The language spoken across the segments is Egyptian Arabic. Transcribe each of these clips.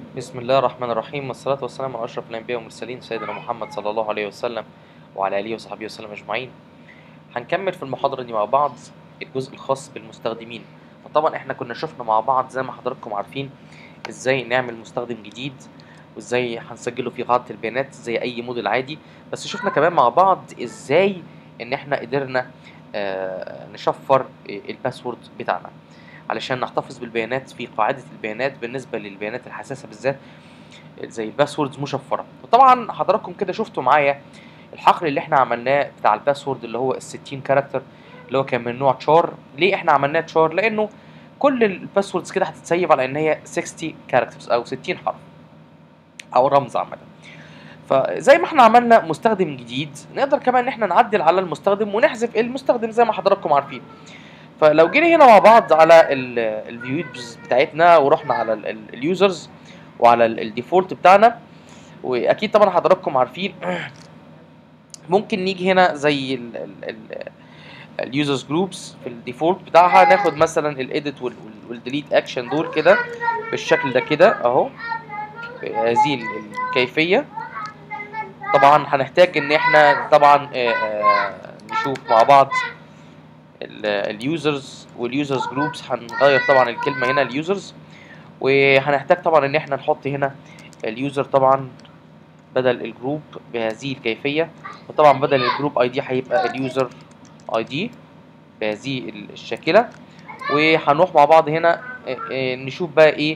بسم الله الرحمن الرحيم والصلاة والسلام على أشرف الأنبياء والمرسلين سيدنا محمد صلى الله عليه وسلم وعلى آله وصحبه وسلم أجمعين هنكمل في المحاضرة دي مع بعض الجزء الخاص بالمستخدمين فطبعا احنا كنا شفنا مع بعض زي ما حضراتكم عارفين ازاي نعمل مستخدم جديد وازاي هنسجله في قاعدة البيانات زي أي موديل عادي بس شفنا كمان مع بعض ازاي ان احنا قدرنا آه، نشفر الباسورد بتاعنا علشان نحتفظ بالبيانات في قاعدة البيانات بالنسبة للبيانات الحساسة بالذات زي الباسوردز مشفرة وطبعا حضراتكم كده شفتوا معايا الحقل اللي احنا عملناه بتاع الباسورد اللي هو ال 60 كاركتر اللي هو كان من نوع تشار ليه احنا عملناه تشار لانه كل الباسوردز كده هتتسيب على ان هي 60 كاركترز او 60 حرف او رمز عامة فزي ما احنا عملنا مستخدم جديد نقدر كمان ان احنا نعدل على المستخدم ونحذف المستخدم زي ما حضراتكم عارفين فلو جينا هنا مع بعض على الفيوز بتاعتنا ورحنا على اليوزرز وعلى الديفولت بتاعنا واكيد طبعا حضراتكم عارفين ممكن نيجي هنا زي اليوزرز جروبس في الديفولت بتاعها ناخد مثلا الايديت والديليت اكشن دول كده بالشكل ده كده اهو بهذه الكيفيه طبعا هنحتاج ان احنا طبعا آه، آه، نشوف مع بعض اليوزرز واليوزرز جروبس هنغير طبعا الكلمه هنا اليوزرز وهنحتاج طبعا ان احنا نحط هنا اليوزر طبعا بدل الجروب بهذه الكيفيه وطبعا بدل الجروب اي دي هيبقى اليوزر اي دي بهذه الشاكله وهنروح مع بعض هنا آه، آه، نشوف بقى ايه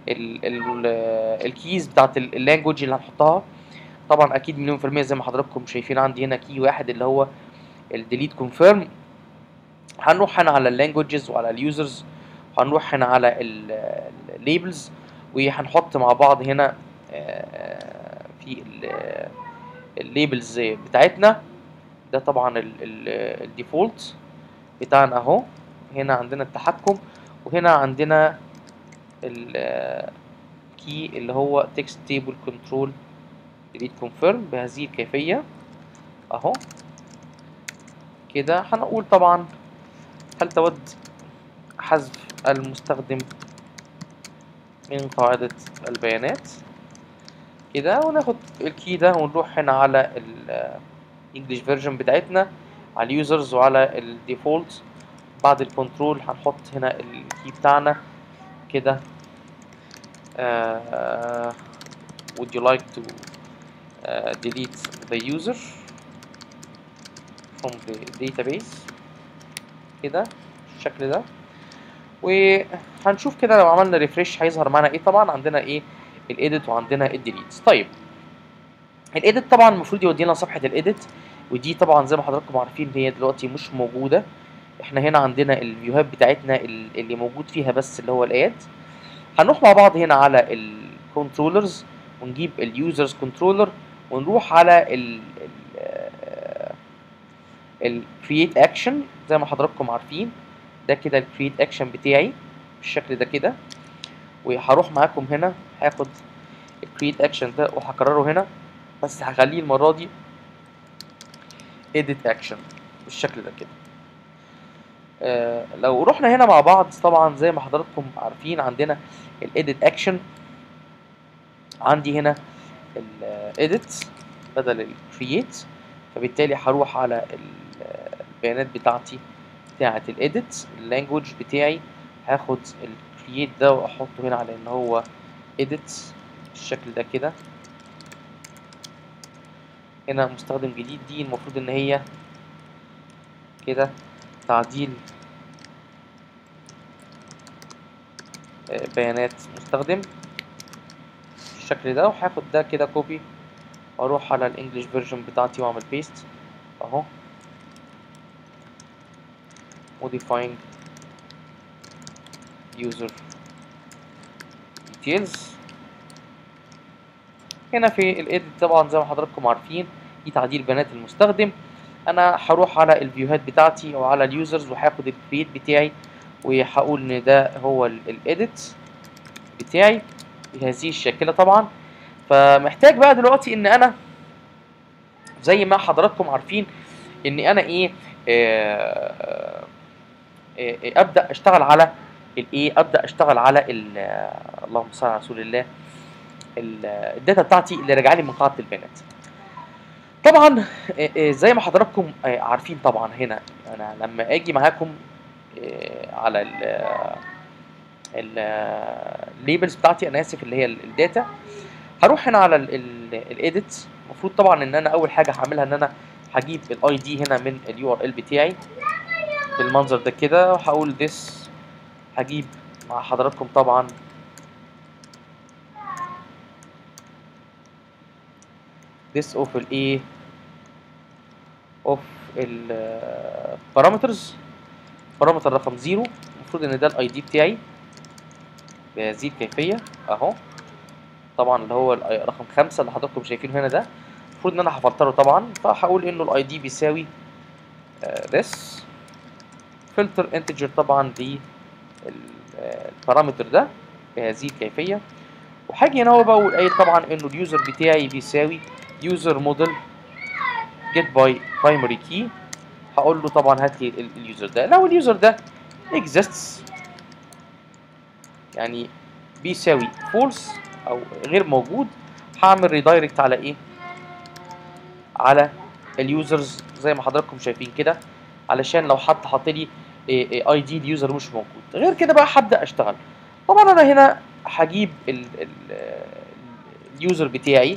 الكيز بتاعت اللانجوج اللي هنحطها طبعا اكيد مليون في المية زي ما حضراتكم شايفين عندي هنا كي واحد اللي هو الديليت كونفيرم هنروح هنا على اللانجوجز وعلى اليوزرز هنروح هنا على الليبلز وهنحط مع بعض هنا آه، في الليبلز بتاعتنا ده طبعا الديفولت بتاعنا اهو هنا عندنا التحكم وهنا عندنا الكي اللي هو text table control delete confirm بهذه الكيفية اهو كده هنقول طبعا هل تود حذف المستخدم من قاعدة البيانات كده وناخد الكي ده ونروح هنا على الانجليش فيرجن بتاعتنا على اليوزرز وعلى الديفولت بعد الكنترول هنحط هنا الكي بتاعنا كده uh, would you like to uh, delete the user from the database كده بالشكل ده وهنشوف كده لو عملنا ريفريش هيظهر معانا ايه طبعا عندنا ايه الايديت وعندنا الديليت طيب الايديت طبعا المفروض يودينا صفحه الايديت ودي طبعا زي ما حضراتكم عارفين هي دلوقتي مش موجوده احنا هنا عندنا الفيوهات بتاعتنا اللي موجود فيها بس اللي هو الاد هنروح مع بعض هنا على الكنترولرز ونجيب اليوزرز كنترولر ونروح على ال الكرييت اكشن زي ما حضراتكم عارفين ده كده الكرييت اكشن بتاعي بالشكل ده كده وهروح معاكم هنا هاخد الكرييت اكشن ده وهكرره هنا بس هخليه المره دي edit action بالشكل ده كده آه لو رحنا هنا مع بعض طبعا زي ما حضراتكم عارفين عندنا الايديت اكشن عندي هنا الايديت بدل الكرييت فبالتالي هروح على البيانات بتاعتي بتاعه الايديت اللانجوج بتاعي هاخد الكرييت ده واحطه هنا على ان هو ايديت بالشكل ده كده هنا مستخدم جديد دي المفروض ان هي كده تعديل بيانات مستخدم بالشكل ده وهاخد ده كده كوبي واروح على الانجليش فيرجن بتاعتي واعمل بيست اهو modifying user details هنا في الايديت طبعا زي ما حضراتكم عارفين دي تعديل بيانات المستخدم انا هروح على الفيوهات بتاعتي او على اليوزرز وهاخد الكريت بتاعي وهقول ان ده هو الايديت بتاعي بهذه الشكله طبعا فمحتاج بقى دلوقتي ان انا زي ما حضراتكم عارفين ان انا ايه آه آه ابدا اشتغل على الايه ابدا اشتغل على ال- اللهم صل على رسول الله ال- الداتا بتاعتي اللي راجعه لي من قاعده البيانات طبعا آه، آه، زي ما حضراتكم آه، عارفين طبعا هنا انا لما اجي معاكم آه، على الليبلز بتاعتي انا اسف اللي هي ال- الداتا هروح هنا على الايديت المفروض طبعا ان انا اول حاجه هعملها ان انا هجيب الاي دي هنا من اليو ار ال بتاعي بالمنظر ده كده وهقول this هجيب مع حضراتكم طبعا this of الايه of ال parameters بارامتر رقم زيرو المفروض ان ده الاي دي بتاعي بهذه الكيفيه اهو طبعا اللي هو ال رقم خمسة اللي حضراتكم شايفينه هنا ده المفروض ان انا هفلتره طبعا فهقول انه الاي دي بيساوي آه، this فلتر انتجر طبعا للبارامتر ده بهذه الكيفيه وهاجي هنا هو بقول قايل طبعا انه اليوزر بتاعي بيساوي يوزر موديل get by primary key هقول له طبعا هات لي ال- اليوزر ده لو اليوزر ده exists يعني بيساوي false او غير موجود هعمل ريدايركت على ايه على اليوزرز زي ما حضراتكم شايفين كده علشان لو حد حط لي اي دي اليوزر مش موجود غير كده بقى هبدا اشتغل طبعا انا هنا هجيب ال- ال- اليوزر بتاعي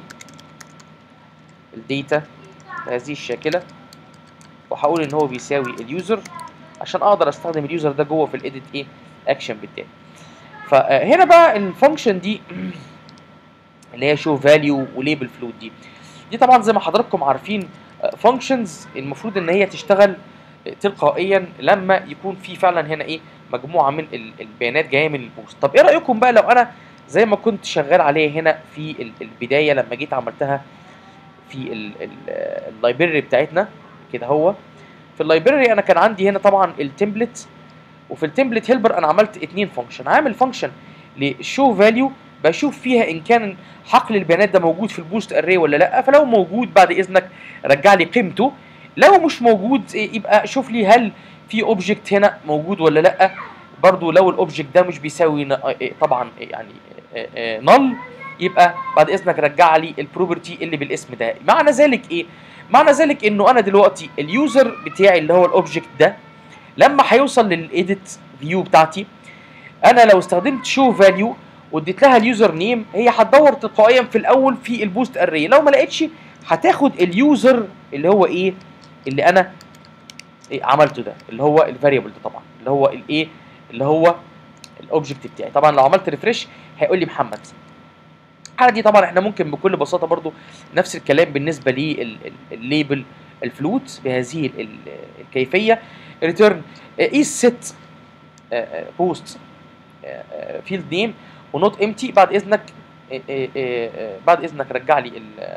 الداتا بهذه الشاكله وهقول ان هو بيساوي اليوزر عشان اقدر استخدم اليوزر ده جوه في الايديت ايه اكشن بتاعي فهنا بقى الفانكشن دي اللي هي شو فاليو وليبل فلوت دي دي طبعا زي ما حضراتكم عارفين فانكشنز المفروض ان هي تشتغل تلقائيا لما يكون في فعلا هنا ايه مجموعه من ال- البيانات جايه من البوست طب ايه رايكم بقى لو انا زي ما كنت شغال عليه هنا في ال- البدايه لما جيت عملتها في اللايبرري بتاعتنا كده هو في اللايبرري انا كان عندي هنا طبعا التمبلت وفي التمبلت هيلبر انا عملت اتنين فانكشن عامل فانكشن لشو فاليو بشوف فيها ان كان حقل البيانات ده موجود في البوست اري ولا لا فلو موجود بعد اذنك رجع لي قيمته لو مش موجود إيه، يبقى شوف لي هل في اوبجكت هنا موجود ولا لا برضو لو الاوبجكت ده مش بيساوي ن- إيه، طبعا يعني نل يبقى بعد اذنك رجع لي البروبرتي اللي بالاسم ده معنى ذلك ايه معنى ذلك انه انا دلوقتي اليوزر بتاعي اللي هو الاوبجكت ده لما هيوصل للايديت فيو بتاعتي انا لو استخدمت شو فاليو واديت لها اليوزر نيم هي هتدور تلقائيا في الاول في البوست اري لو ما لقيتش هتاخد اليوزر اللي هو ايه اللي انا إيه عملته ده اللي هو الفاريبل ده طبعا اللي هو الايه اللي هو الاوبجكت بتاعي طبعا لو عملت ريفرش هيقول لي محمد الحاله دي طبعا احنا ممكن بكل بساطه برضو نفس الكلام بالنسبه للليبل الفلوت بهذه ال- ال- الكيفيه ريتيرن ايز سيت بوست فيلد نيم ونوت امتي بعد اذنك آه، آه، آه، بعد اذنك رجع لي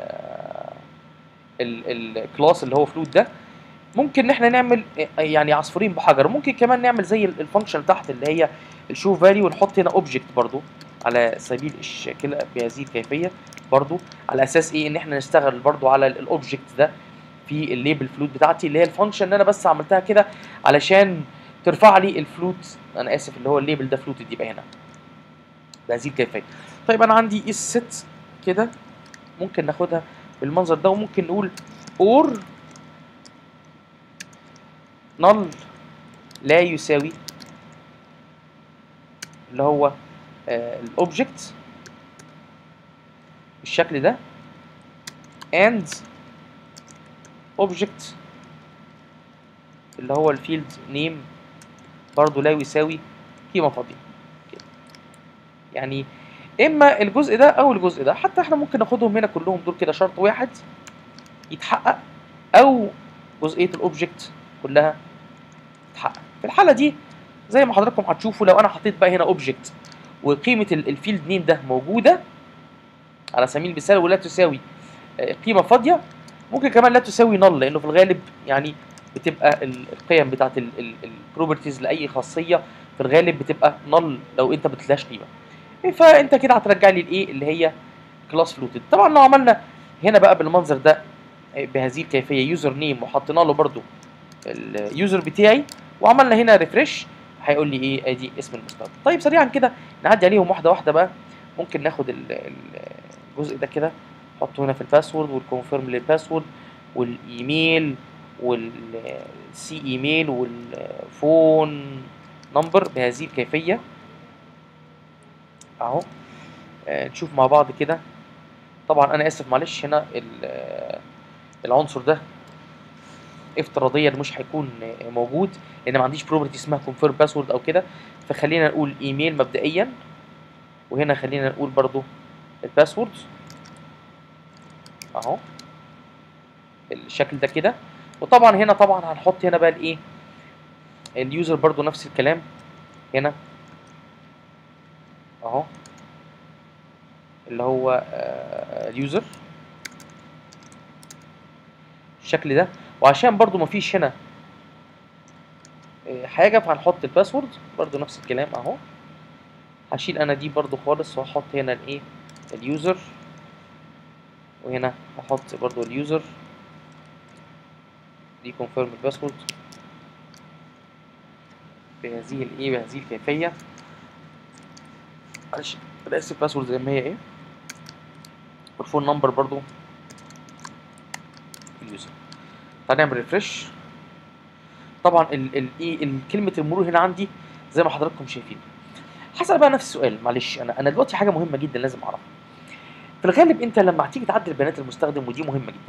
الكلاس اللي هو فلوت ده ممكن ان احنا نعمل آه، يعني عصفورين بحجر ممكن كمان نعمل زي الفانكشن تحت اللي هي الشو فاليو ونحط هنا اوبجكت برضو على سبيل الشاكله بهذه الكيفيه برضو على اساس ايه ان احنا نشتغل برضو على الاوبجكت ده في الليبل فلوت بتاعتي اللي هي الفانكشن اللي انا بس عملتها كده علشان ترفع لي الفلوت انا اسف اللي هو الليبل ده فلوت يبقى هنا بهذه الكيفيه طيب انا عندي اس ست كده ممكن ناخدها بالمنظر ده وممكن نقول اور نل لا يساوي اللي هو الاوبجكت بالشكل ده and object اللي هو الفيلد نيم برضو لا يساوي قيمة فاضية كده. يعني اما الجزء ده او الجزء ده حتى احنا ممكن ناخدهم هنا كلهم دول كده شرط واحد يتحقق او جزئية الاوبجكت كلها تتحقق في الحالة دي زي ما حضراتكم هتشوفوا لو انا حطيت بقى هنا اوبجكت وقيمة ال- الفيلد نيم ده موجودة على سبيل المثال ولا تساوي آه، قيمة فاضية ممكن كمان لا تساوي نل لانه في الغالب يعني بتبقى ال- القيم بتاعت البروبرتيز لاي خاصيه في الغالب بتبقى نل لو انت ما بتلاقيش قيمه إيه، فانت كده هترجع لي الايه اللي هي كلاس فلوتد طبعا لو عملنا هنا بقى بالمنظر ده آه، بهذه الكيفيه يوزر نيم وحطينا له برده اليوزر بتاعي وعملنا هنا ريفرش هيقول لي ايه ادي اسم المستخدم طيب سريعا كده نعدي عليهم واحده واحده بقى ممكن ناخد ال- ال- الجزء ده كده نحطه هنا في الباسورد والكونفيرم للباسورد والايميل والسي ايميل والفون نمبر بهذه الكيفيه اهو آه، نشوف مع بعض كده طبعا انا اسف معلش هنا ال- آه، العنصر ده افتراضيا مش هيكون آه، موجود لان ما عنديش بروبرتي اسمها كونفيرم باسورد او كده فخلينا نقول ايميل مبدئيا وهنا خلينا نقول برضو الباسورد اهو بالشكل ده كده وطبعا هنا طبعا هنحط هنا بقى الايه اليوزر برضو نفس الكلام هنا اهو اللي هو آه، اليوزر بالشكل ده وعشان برضو مفيش هنا آه، حاجه فهنحط الباسورد برضو نفس الكلام اهو هشيل انا دي برضو خالص وهحط هنا الايه اليوزر وهنا هحط برضو اليوزر دي كونفيرم الباسورد بهذه الايه بهذه الكيفيه معلش انا اسف الباسورد زي ما هي ايه والفون نمبر برضو اليوزر تعال نعمل ريفرش طبعا ال ال ايه ال- كلمه المرور هنا عندي زي ما حضراتكم شايفين حسأل بقى نفس السؤال معلش انا انا دلوقتي حاجه مهمه جدا لازم اعرفها في الغالب انت لما هتيجي تعدل بيانات المستخدم ودي مهمه جدا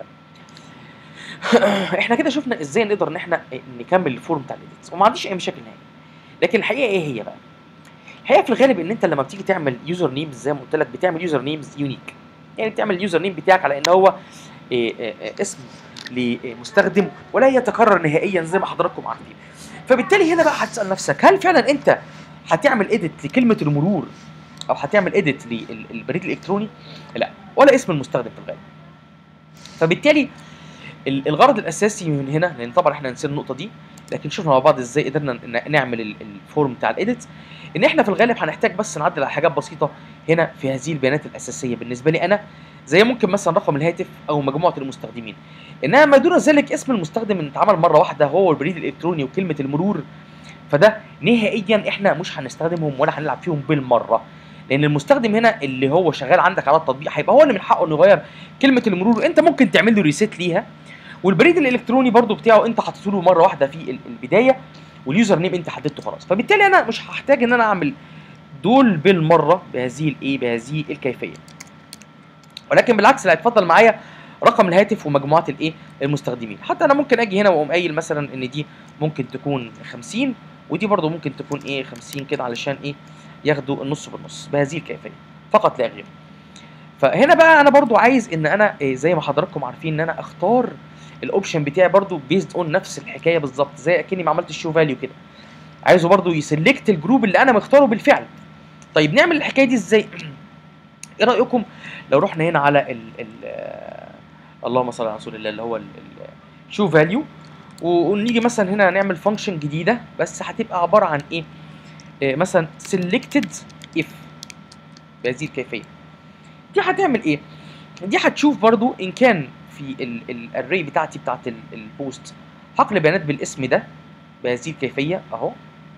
احنا كده شفنا ازاي نقدر ان احنا نكمل الفورم بتاع الايديتس وما عنديش اي مشاكل نهائي لكن الحقيقه ايه هي بقى الحقيقه في الغالب ان انت لما بتيجي تعمل يوزر نيمز زي ما قلت لك بتعمل يوزر نيمز يونيك يعني بتعمل اليوزر نيم بتاعك على ان هو إيه إيه إيه اسم لمستخدم ولا يتكرر نهائيا زي ما حضراتكم عارفين فبالتالي هنا بقى هتسال نفسك هل فعلا انت هتعمل اديت لكلمه المرور او هتعمل اديت للبريد الالكتروني لا ولا اسم المستخدم في الغالب فبالتالي ال- الغرض الاساسي من هنا لان طبعا احنا نسينا النقطه دي لكن شفنا مع بعض ازاي قدرنا ن- نعمل ال- الفورم بتاع الايديت ان احنا في الغالب هنحتاج بس نعدل على حاجات بسيطه هنا في هذه البيانات الاساسيه بالنسبه لي انا زي ممكن مثلا رقم الهاتف او مجموعه المستخدمين انما ما دون ذلك اسم المستخدم اللي اتعمل مره واحده هو البريد الالكتروني وكلمه المرور فده نهائيا احنا مش هنستخدمهم ولا هنلعب فيهم بالمره لان المستخدم هنا اللي هو شغال عندك على التطبيق هيبقى هو اللي من حقه انه يغير كلمه المرور انت ممكن تعمل له ريسيت ليها والبريد الالكتروني برضو بتاعه انت حطيته له مره واحده في ال- البدايه واليوزر نيم انت حددته خلاص فبالتالي انا مش هحتاج ان انا اعمل دول بالمره بهذه الايه بهذه الكيفيه ولكن بالعكس لا اتفضل معايا رقم الهاتف ومجموعات الايه المستخدمين حتى انا ممكن اجي هنا واقوم قايل مثلا ان دي ممكن تكون 50 ودي برضو ممكن تكون ايه 50 كده علشان ايه ياخدوا النص بالنص بهذه الكيفيه فقط لا غير فهنا بقى انا برضو عايز ان انا إيه زي ما حضراتكم عارفين ان انا اختار الاوبشن بتاعي برضو بيزد اون نفس الحكايه بالظبط زي اكني ما عملتش شو فاليو كده عايزه برضو يسلكت الجروب اللي انا مختاره بالفعل طيب نعمل الحكايه دي ازاي ايه رايكم لو رحنا هنا على ال ال آه، اللهم صل على رسول الله اللي هو شو فاليو ونيجي مثلا هنا نعمل فانكشن جديده بس هتبقى عباره عن ايه إيه مثلا selected if بهذه الكيفيه دي هتعمل ايه دي هتشوف برضو ان كان في الاري بتاعتي بتاعت ال- البوست حقل بيانات بالاسم ده بهذه الكيفيه اهو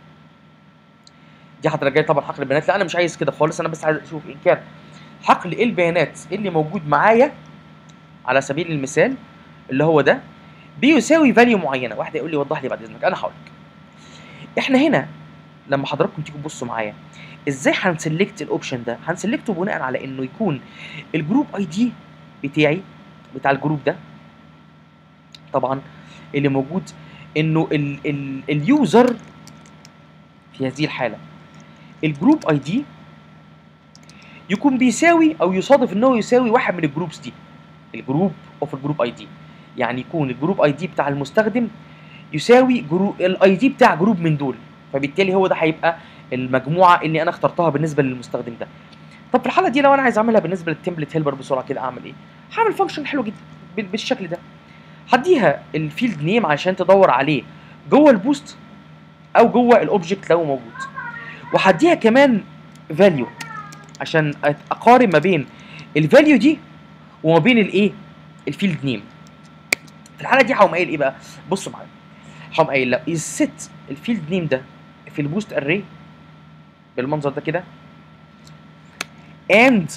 دي هترجع لي طبعا حقل البيانات لا انا مش عايز كده خالص انا بس عايز اشوف ان كان حقل البيانات اللي موجود معايا على سبيل المثال اللي هو ده بيساوي فاليو معينه واحد يقول لي وضح لي بعد اذنك انا هقول لك احنا هنا لما حضراتكم تيجوا تبصوا معايا ازاي هنسلكت الاوبشن ده هنسلكته بناء على انه يكون الجروب اي دي بتاعي بتاع الجروب ده طبعا اللي موجود انه ال ال اليوزر في هذه الحاله الجروب اي دي يكون بيساوي او يصادف ان هو يساوي واحد من الجروبس دي الجروب اوف الجروب اي دي يعني يكون الجروب اي دي بتاع المستخدم يساوي جروب الاي دي بتاع جروب من دول فبالتالي هو ده هيبقى المجموعه اللي انا اخترتها بالنسبه للمستخدم ده طب في الحاله دي لو انا عايز اعملها بالنسبه للتمبلت هيلبر بسرعه كده اعمل ايه هعمل فانكشن حلو جدا بال- بالشكل ده هديها الفيلد نيم عشان تدور عليه جوه البوست او جوه الاوبجكت لو موجود وهديها كمان فاليو عشان أت- اقارن ما بين الفاليو دي وما بين الايه الفيلد نيم في الحاله دي هقوم قايل ايه بقى بصوا معايا هقوم قايل لا الست الفيلد نيم ده في البوست اري بالمنظر ده كده and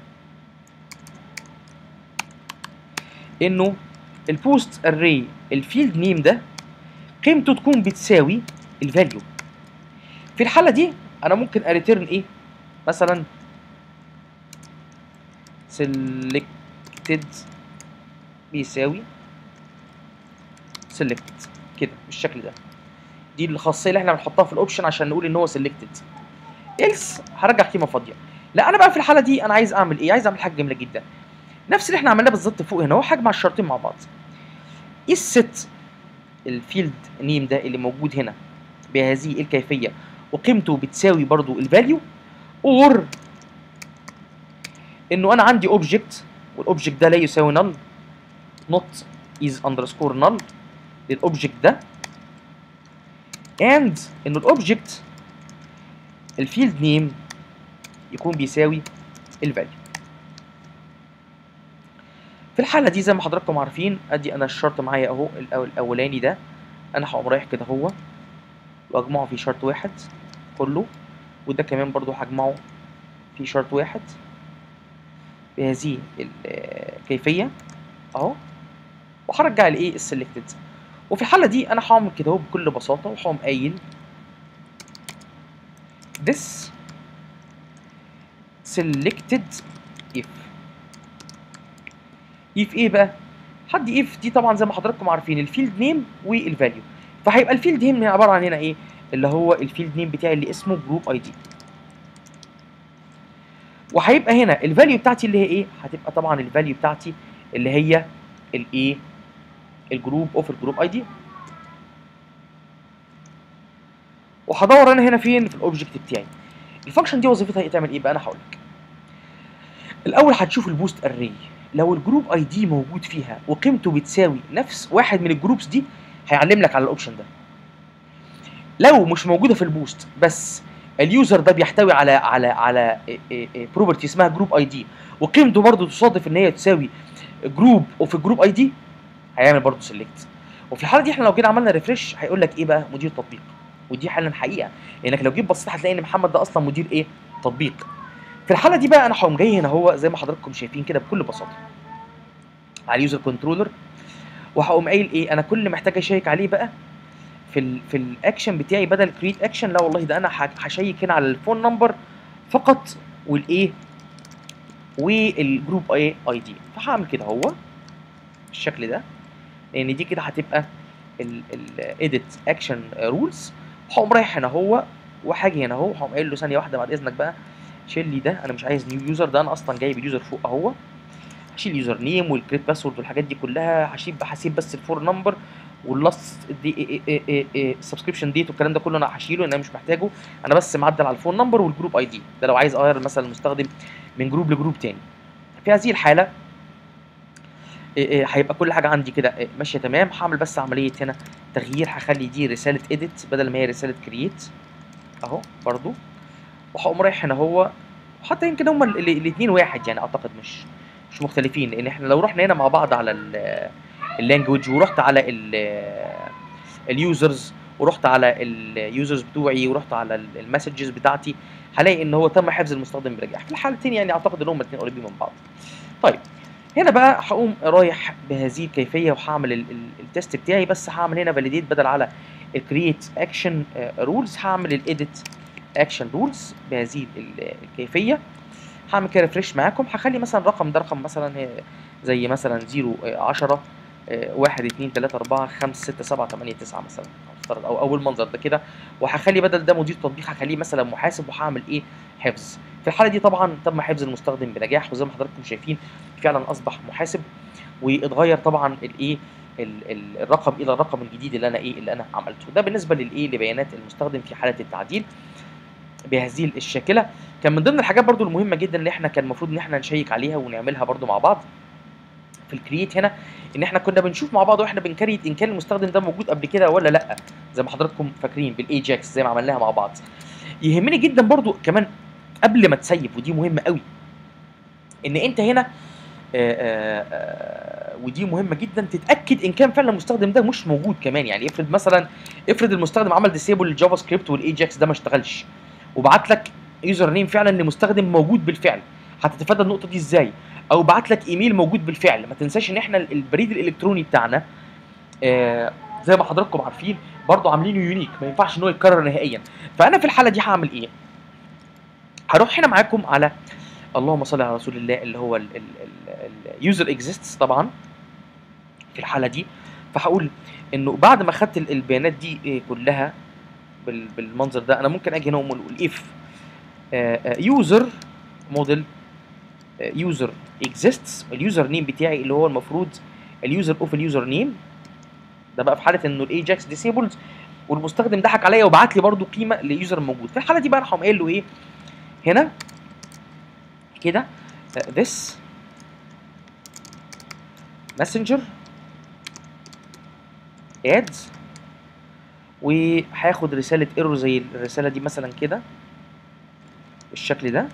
انه البوست اري الفيلد نيم ده قيمته تكون بتساوي الفاليو في الحاله دي انا ممكن اريتيرن ايه مثلا selected بيساوي selected كده بالشكل ده دي الخاصيه اللي احنا بنحطها في الاوبشن عشان نقول ان هو selected else هرجع قيمه فاضيه لا انا بقى في الحاله دي انا عايز اعمل ايه عايز اعمل حاجه جميله جدا نفس اللي احنا عملناه بالظبط فوق هنا هو هجمع الشرطين مع بعض الست الفيلد نيم ده اللي موجود هنا بهذه الكيفيه وقيمته بتساوي برضو الفاليو اور انه انا عندي اوبجكت والاوبجكت ده لا يساوي null not is underscore null للاوبجكت ده and انه الاوبجكت الفيلد نيم يكون بيساوي الفاليو في الحالة دي زي ما حضراتكم عارفين ادي انا الشرط معايا اهو الأول- الاولاني ده انا هقوم رايح كده هو واجمعه في شرط واحد كله وده كمان برضو هجمعه في شرط واحد بهذه الكيفية اهو وهرجع الايه السلكتد وفي الحالة دي انا هعمل كده اهو بكل بساطة وهقوم قايل this selected if if ايه بقى حد if دي طبعا زي ما حضراتكم عارفين الفيلد نيم والفاليو فهيبقى الفيلد نيم عباره عن هنا ايه اللي هو الفيلد نيم بتاعي اللي اسمه جروب اي دي وهيبقى هنا الفاليو بتاعتي اللي هي ايه هتبقى طبعا الفاليو بتاعتي اللي هي الايه الجروب اوف الجروب اي دي وهدور انا هنا فين في الاوبجكت بتاعي الفانكشن دي وظيفتها ايه تعمل ايه بقى انا هقول لك الاول هتشوف البوست اري لو الجروب اي دي موجود فيها وقيمته بتساوي نفس واحد من الجروبس دي هيعلم لك على الاوبشن ده لو مش موجوده في البوست بس اليوزر ده بيحتوي على على على بروبرتي اسمها جروب اي دي وقيمته برضه تصادف ان هي تساوي جروب اوف الجروب اي دي هيعمل برضه سيلكت وفي الحاله دي احنا لو جينا عملنا ريفرش هيقول لك ايه بقى مدير تطبيق ودي حالا حقيقه لانك لو جيت بصيت هتلاقي ان محمد ده اصلا مدير ايه تطبيق في الحاله دي بقى انا هقوم جاي هنا هو زي ما حضراتكم شايفين كده بكل بساطه على اليوزر كنترولر وهقوم قايل ايه انا كل اللي محتاج اشيك عليه بقى في ال في الاكشن بتاعي بدل كريت اكشن لا والله ده انا ه- هشيك هنا على الفون نمبر فقط والايه والجروب اي اي دي فهعمل كده هو بالشكل ده لان دي كده هتبقى الايديت اكشن رولز هقوم رايح هنا هو وهاجي هنا اهو هقوم قايل له ثانيه واحده بعد اذنك بقى شيل لي ده انا مش عايز نيو يوزر ده انا اصلا جايب اليوزر فوق اهو هشيل اليوزر نيم والكريت باسورد والحاجات دي كلها هشيل هسيب بس الفور نمبر واللاست دي السبسكريبشن ديت والكلام ده كله انا هشيله لان انا مش محتاجه انا بس معدل على الفون نمبر والجروب اي دي ده لو عايز اغير مثلا المستخدم من جروب لجروب تاني في هذه الحاله إيه إيه هيبقى كل حاجه عندي كده إيه ماشيه تمام هعمل بس عمليه هنا تغيير هخلي دي رساله اديت بدل ما هي رساله كرييت اهو برضو وهقوم رايح هنا هو حتى يمكن هما الاثنين واحد يعني اعتقد مش مش مختلفين لان احنا لو رحنا هنا مع بعض على اللانجوج ورحت على اليوزرز ورحت على اليوزرز بتوعي ورحت على المسجز بتاعتي هلاقي ان هو تم حفظ المستخدم بنجاح في الحالتين يعني اعتقد ان هما الاثنين قريبين من بعض طيب هنا بقى هقوم رايح بهذه الكيفيه وهعمل ال- ال- التست بتاعي بس هعمل هنا فاليديت بدل على الكرييت اكشن رولز هعمل الايديت اكشن رولز بهذه ال- الكيفيه هعمل كده ريفرش معاكم هخلي مثلا الرقم ده رقم مثلا هي- زي مثلا 0 10 1 2 3 4 5 6 7 8 9 مثلا افترض او اول منظر ده كده وهخلي بدل ده مدير تطبيق هخليه مثلا محاسب وهعمل ايه حفظ في الحاله دي طبعا تم حفظ المستخدم بنجاح وزي ما حضراتكم شايفين فعلا اصبح محاسب واتغير طبعا الايه ال- ال- الرقم الى الرقم الجديد اللي انا ايه اللي انا عملته ده بالنسبه للايه لبيانات المستخدم في حاله التعديل بهذه الشاكله كان من ضمن الحاجات برضو المهمه جدا اللي احنا كان المفروض ان احنا نشيك عليها ونعملها برضو مع بعض في الكرييت هنا ان احنا كنا بنشوف مع بعض واحنا بنكريت ان كان المستخدم ده موجود قبل كده ولا لا زي ما حضراتكم فاكرين بالايجاكس زي ما عملناها مع بعض يهمني جدا برضو كمان قبل ما تسيب ودي مهمه قوي ان انت هنا آآ آآ ودي مهمه جدا تتاكد ان كان فعلا المستخدم ده مش موجود كمان يعني افرض مثلا افرض المستخدم عمل ديسيبل للجافا سكريبت والايجاكس ده ما اشتغلش وبعت لك يوزر نيم فعلا لمستخدم موجود بالفعل هتتفادى النقطه دي ازاي او بعت لك ايميل موجود بالفعل ما تنساش ان احنا البريد الالكتروني بتاعنا آه زي ما حضراتكم عارفين برضه عاملينه يونيك ما ينفعش ان هو يتكرر نهائيا فانا في الحاله دي هعمل ايه هروح هنا معاكم على اللهم صل على رسول الله اللي هو اليوزر اكزيستس طبعا في الحاله دي فهقول انه بعد ما خدت ال- البيانات دي إيه كلها بال- بالمنظر ده انا ممكن اجي هنا واقول اف يوزر موديل يوزر اكزيستس اليوزر نيم بتاعي اللي هو المفروض اليوزر اوف اليوزر نيم ده بقى في حاله انه الايجاكس ديسيبلد والمستخدم ضحك عليا وبعت لي برده قيمه ليوزر موجود في الحاله دي بقى راح قايل له ايه هنا كده uh, this messenger ads وهاخد رسالة ايرور زي الرسالة دي مثلا كده بالشكل ده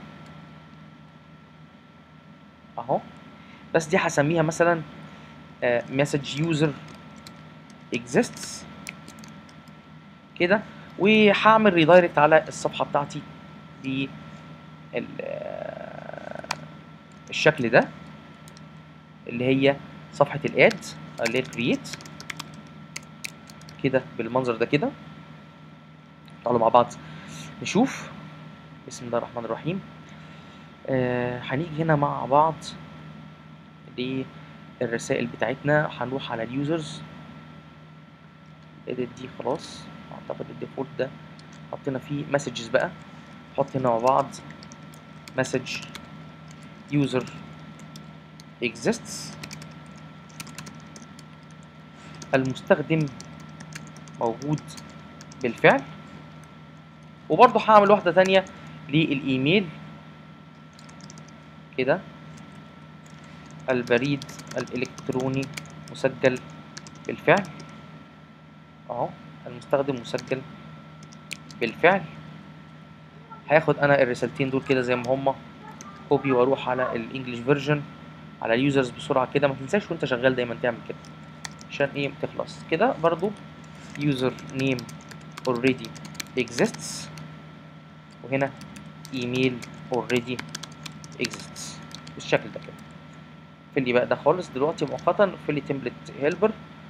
اهو بس دي هسميها مثلا مسج يوزر exists كده وهعمل ريدايركت على الصفحة بتاعتي ب الشكل ده اللي هي صفحة الاد اللي هي الكرييت كده بالمنظر ده كده تعالوا مع بعض نشوف بسم الله الرحمن الرحيم آه هنيجي هنا مع بعض للرسائل بتاعتنا هنروح على اليوزرز الاديت دي خلاص اعتقد الديفولت ده حطينا فيه مسجز بقى نحط هنا مع بعض مسج user exists المستخدم موجود بالفعل وبرضه هعمل واحدة تانية للإيميل كده البريد الإلكتروني مسجل بالفعل أهو المستخدم مسجل بالفعل هاخد انا الرسالتين دول كده زي ما هما كوبي واروح على الانجليش فيرجن على اليوزرز بسرعه كده ما تنساش وانت شغال دايما تعمل كده عشان ايه تخلص كده برضو يوزر نيم already exists وهنا ايميل already exists بالشكل ده كده في لي بقى ده خالص دلوقتي مؤقتا في لي تمبلت هيلبر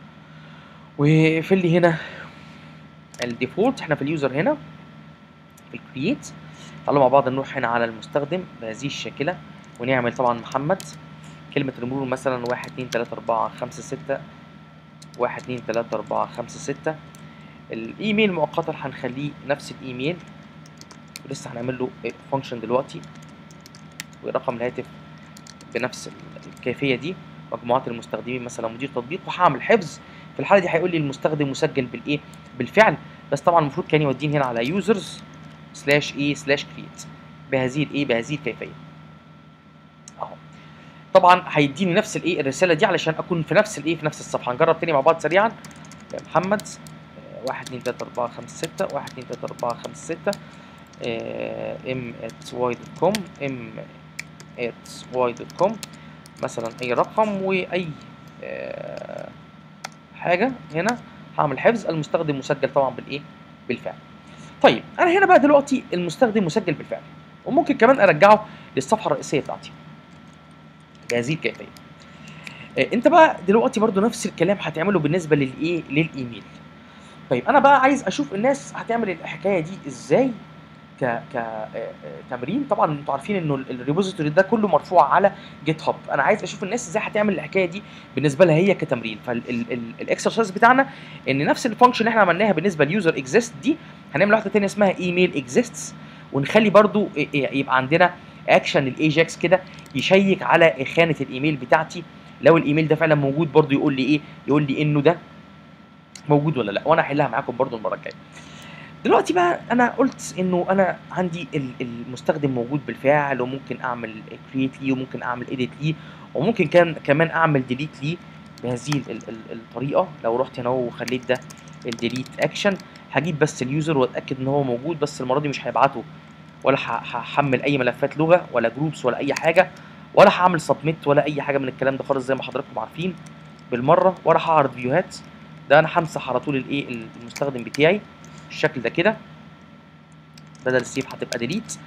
وفي لي هنا الديفولت احنا في اليوزر هنا في الكرييت تعالوا مع بعض نروح هنا على المستخدم بهذه الشاكلة ونعمل طبعا محمد كلمة ريموف مثلا واحد اتنين تلاتة أربعة خمسة ستة واحد اتنين تلاتة أربعة خمسة ستة الإيميل مؤقتا هنخليه نفس الإيميل ولسه هنعمل له فانكشن دلوقتي ورقم الهاتف بنفس الكيفية دي مجموعات المستخدمين مثلا مدير تطبيق وهعمل حفظ في الحالة دي هيقول لي المستخدم مسجل بالإيه بالفعل بس طبعا المفروض كان يوديني هنا على يوزرز سلاش ايه سلاش كريت بهذه الايه بهذه الكيفيه اهو طبعا هيديني نفس الايه الرساله دي علشان اكون في نفس الايه في نفس الصفحه هنجرب تاني مع بعض سريعا محمد آه، واحد اتنين تلاته اربعه خمسه سته واحد اتنين تلاته اربعه خمسه سته ام ات واي دوت كوم ام ات واي دوت كوم مثلا اي رقم واي آه، حاجه هنا هعمل حفظ المستخدم مسجل طبعا بالايه بالفعل طيب انا هنا بقى دلوقتي المستخدم مسجل بالفعل وممكن كمان ارجعه للصفحه الرئيسيه بتاعتي بهذه الكيفيه آه، انت بقى دلوقتي برضو نفس الكلام هتعمله بالنسبه للايه للايميل طيب انا بقى عايز اشوف الناس هتعمل الحكايه دي ازاي ك ك آه، آه، تمرين طبعا انتوا عارفين انه ال- الريبوزيتوري ده كله مرفوع على جيت هاب انا عايز اشوف الناس ازاي هتعمل الحكايه دي بالنسبه لها هي كتمرين فالاكسرسايز بتاعنا ان نفس الفانكشن اللي احنا عملناها بالنسبه ليوزر اكزيست دي هنعمل واحده تانية اسمها ايميل اكزيستس ونخلي برضو ي- ي- يبقى عندنا اكشن الايجاكس كده يشيك على خانه الايميل بتاعتي لو الايميل ده فعلا موجود برضو يقول لي ايه يقول لي انه ده موجود ولا لا وانا هحلها معاكم برضو المره الجايه دلوقتي بقى انا قلت انه انا عندي ال- المستخدم موجود بالفعل وممكن اعمل كرييت ليه وممكن اعمل اديت ليه وممكن كان كمان اعمل ديليت ليه بهذه ال- ال- ال- الطريقه لو رحت هنا وخليت ده الديليت اكشن هجيب بس اليوزر واتاكد ان هو موجود بس المره دي مش هيبعته ولا ه- هحمل اي ملفات لغه ولا جروبس ولا اي حاجه ولا هعمل سبميت ولا اي حاجه من الكلام ده خالص زي ما حضراتكم عارفين بالمره ولا هعرض فيوهات ده انا همسح على طول الايه المستخدم بتاعي بالشكل ده كده بدل السيف هتبقى ديليت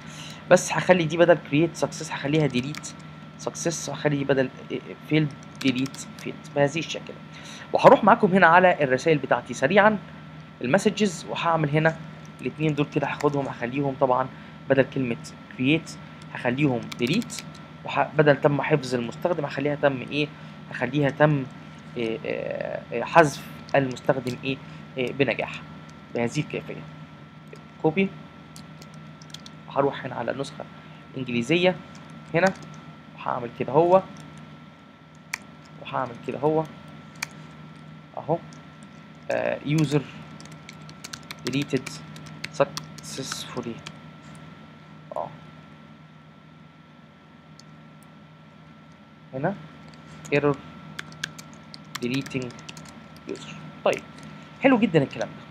بس هخلي دي بدل كرييت سكسس هخليها ديليت سكسس وهخلي دي بدل فيلد ديليت فيلد بهذه الشكل وهروح معاكم هنا على الرسائل بتاعتي سريعا المسجز وهعمل هنا الاثنين دول كده هاخدهم هخليهم طبعا بدل كلمه كرييت هخليهم ديليت بدل تم حفظ المستخدم هخليها تم ايه هخليها تم إيه إيه حذف المستخدم ايه, إيه بنجاح بهذه الكيفيه كوبي هروح هنا على النسخه الانجليزيه هنا وهعمل كده هو وهعمل كده هو اهو يوزر deleted successfully اه هنا error deleting user طيب حلو جدا الكلام ده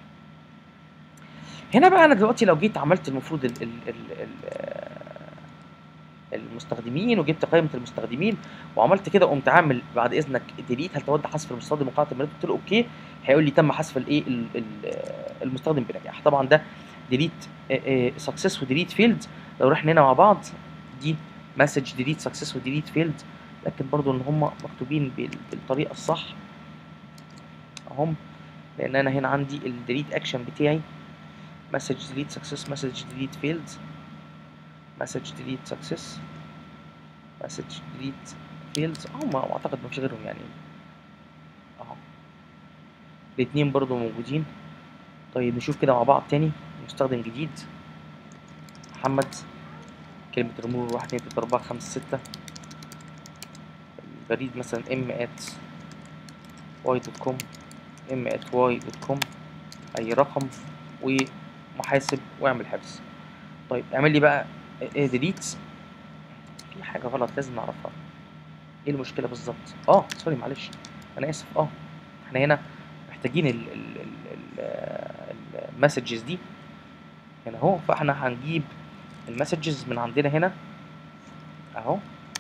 هنا بقى انا دلوقتي لو جيت عملت المفروض ال ال ال ال المستخدمين وجبت قائمه المستخدمين وعملت كده قمت عامل بعد اذنك ديليت هل تود حذف المستخدم وقاعه المريض قلت له اوكي هيقول لي تم حذف الايه المستخدم بنجاح طبعا ده ديليت سكسس وديليت فيلد لو رحنا هنا مع بعض دي مسج ديليت سكسس وديليت فيلد لكن برضو ان هم مكتوبين بالطريقه الصح اهم لان انا هنا عندي الديليت اكشن بتاعي مسج ديليت سكسس مسج ديليت فيلد مسج ديليت سكسس مسج ديليت فيلدز هم اعتقد مفيش غيرهم يعني اهو الاتنين برضو موجودين طيب نشوف كده مع بعض تاني مستخدم جديد محمد كلمة ريمور واحد اتنين تلاتة أربعة خمسة ستة البريد مثلا ام ات واي دوت كوم ام ات واي دوت كوم أي رقم ومحاسب واعمل حفظ طيب اعمل لي بقى ايه ديليت في حاجة غلط لازم نعرفها ايه المشكلة بالظبط اه سوري معلش انا اسف اه احنا هنا محتاجين ال ال ال المسجز دي هنا اهو فاحنا هنجيب المسجز من عندنا هنا اهو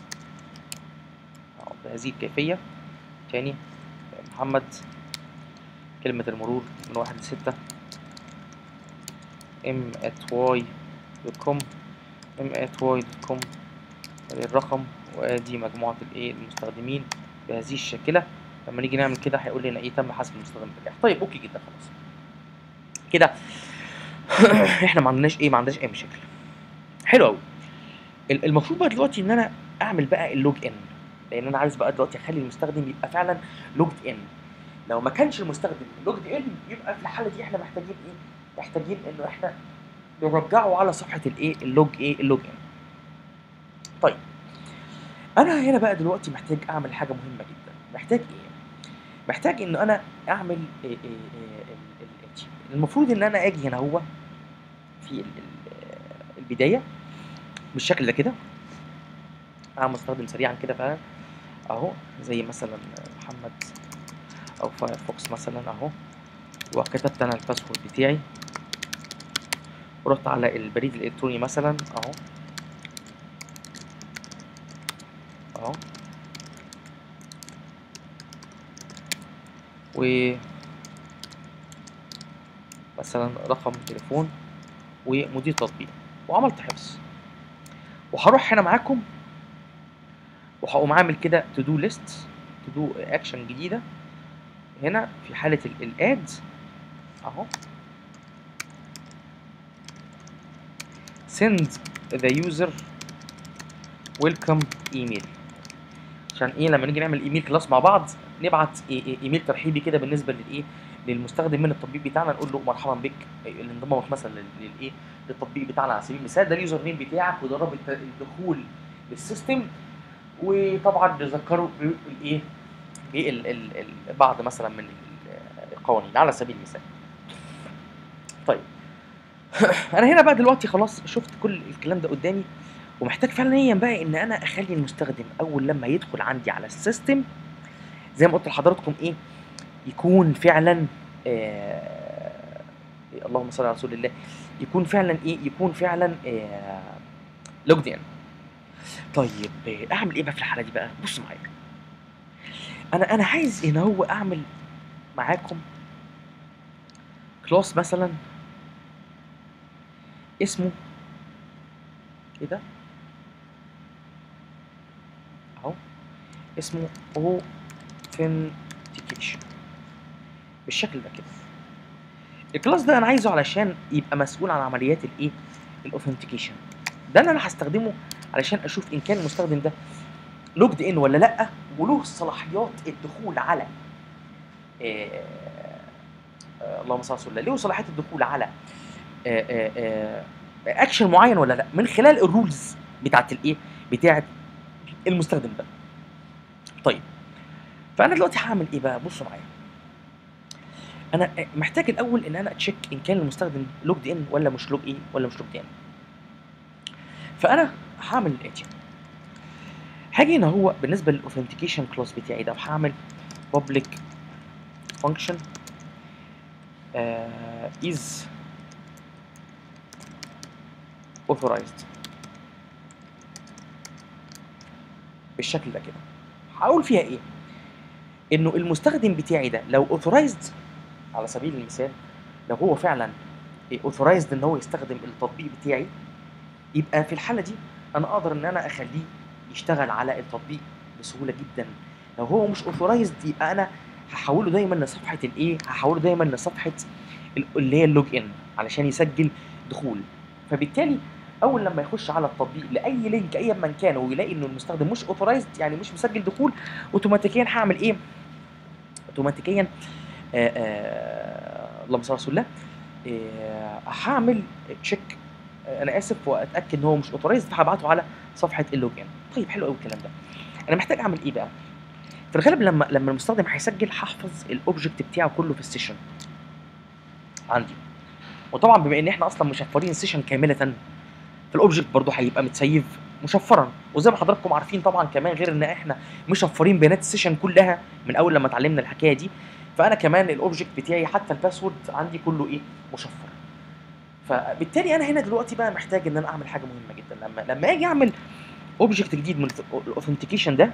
اهو بهذه الكيفية تاني محمد كلمة المرور من واحد لستة ام ات واي دوت كوم ام ات واي دوت كوم الرقم وادي مجموعة الايه المستخدمين بهذه الشاكلة لما نيجي نعمل كده هيقول لنا ايه تم حسب المستخدم بنجاح طيب اوكي جدا خلاص كده احنا ما عندناش ايه ما عندناش اي مشاكل حلو قوي المفروض بقى دلوقتي ان انا اعمل بقى اللوج ان لان انا عايز بقى دلوقتي اخلي المستخدم يبقى فعلا لوجد ان لو ما كانش المستخدم لوجد ان يبقى في الحاله دي احنا محتاجين ايه محتاجين انه احنا نرجعه على صفحه الايه اللوج ايه اللوج ان طيب انا هنا بقى دلوقتي محتاج اعمل حاجه مهمه جدا محتاج ايه محتاج ان انا اعمل إيه إيه إيه المفروض ان انا اجي هنا هو في البدايه بالشكل ده كده اعمل مستخدم سريعا كده فعلا اهو زي مثلا محمد او فايرفوكس مثلا اهو وكتبت انا الباسورد بتاعي ورحت على البريد الالكتروني مثلا اهو اهو و مثلا رقم تليفون ومدير تطبيق وعملت حفظ وهروح هنا معاكم وهقوم عامل كده تو دو ليست تو دو اكشن جديده هنا في حاله الاد اهو send the user welcome email عشان ايه لما نيجي نعمل ايميل كلاس مع بعض نبعت ايميل ترحيبي كده بالنسبه للايه للمستخدم من التطبيق بتاعنا نقول له مرحبا بك الانضمام مثلا للايه للتطبيق بتاعنا على سبيل المثال ده اليوزر نيم بتاعك وده رابط الدخول للسيستم وطبعا نذكره بالايه بال بعض مثلا من القوانين على سبيل المثال طيب انا هنا بقى دلوقتي خلاص شفت كل الكلام ده قدامي ومحتاج فعليا بقى ان انا اخلي المستخدم اول لما يدخل عندي على السيستم زي ما قلت لحضراتكم ايه يكون فعلا آه اللهم صل على رسول الله يكون فعلا ايه يكون فعلا آه لوجد ان طيب اعمل ايه بقى في الحاله دي بقى بص معايا انا انا عايز ان هو اعمل معاكم كلاس مثلا اسمه كده اهو اسمه authentication بالشكل ده كده الكلاس ده انا عايزه علشان يبقى مسؤول عن عمليات الايه الاوثنتيكيشن ده اللي انا هستخدمه علشان اشوف ان كان المستخدم ده لوجد ان ولا لا وله صلاحيات الدخول على آه، آه، اللهم صل على رسول الله له صلاحيات الدخول على آه، آه، آه، اكشن معين ولا لا من خلال الرولز بتاعت الايه بتاعت المستخدم ده طيب فانا دلوقتي هعمل ايه بقى بصوا معايا انا محتاج الاول ان انا اتشيك ان كان المستخدم لوجد ان ولا مش لوج ايه ولا مش لوجد ان فانا هعمل الاتي هاجي هنا هو بالنسبه للاوثنتيكيشن كلاس بتاعي ده هعمل public function uh, is authorized بالشكل ده كده هقول فيها ايه انه المستخدم بتاعي ده لو authorized على سبيل المثال لو هو فعلا authorized ان هو يستخدم التطبيق بتاعي يبقى في الحاله دي انا اقدر ان انا اخليه يشتغل على التطبيق بسهوله جدا لو هو مش authorized يبقى انا هحوله دايما لصفحه الايه هحوله دايما لصفحه ال- اللي هي اللوج ان علشان يسجل دخول فبالتالي اول لما يخش على التطبيق لاي لينك ايا من كان ويلاقي انه المستخدم مش اوثورايزد يعني مش مسجل دخول اوتوماتيكيا هعمل ايه اوتوماتيكيا آه، آه، اللهم صل على رسول الله آه، هعمل تشيك انا اسف واتاكد ان هو مش اوثورايزد فهبعته على صفحه اللوج ان طيب حلو قوي الكلام ده انا محتاج اعمل ايه بقى في الغالب لما لما المستخدم هيسجل هحفظ الاوبجكت بتاعه كله في السيشن عندي وطبعا بما ان احنا اصلا مشفرين السيشن كامله فالاوبجكت برضه هيبقى متسيف مشفرا وزي ما حضراتكم عارفين طبعا كمان غير ان احنا مشفرين بيانات السيشن كلها من اول لما اتعلمنا الحكايه دي فانا كمان الاوبجكت بتاعي حتى الباسورد عندي كله ايه مشفر فبالتالي انا هنا دلوقتي بقى محتاج ان انا اعمل حاجه مهمه جدا لما لما اجي اعمل اوبجكت جديد من الاوثنتيكيشن ده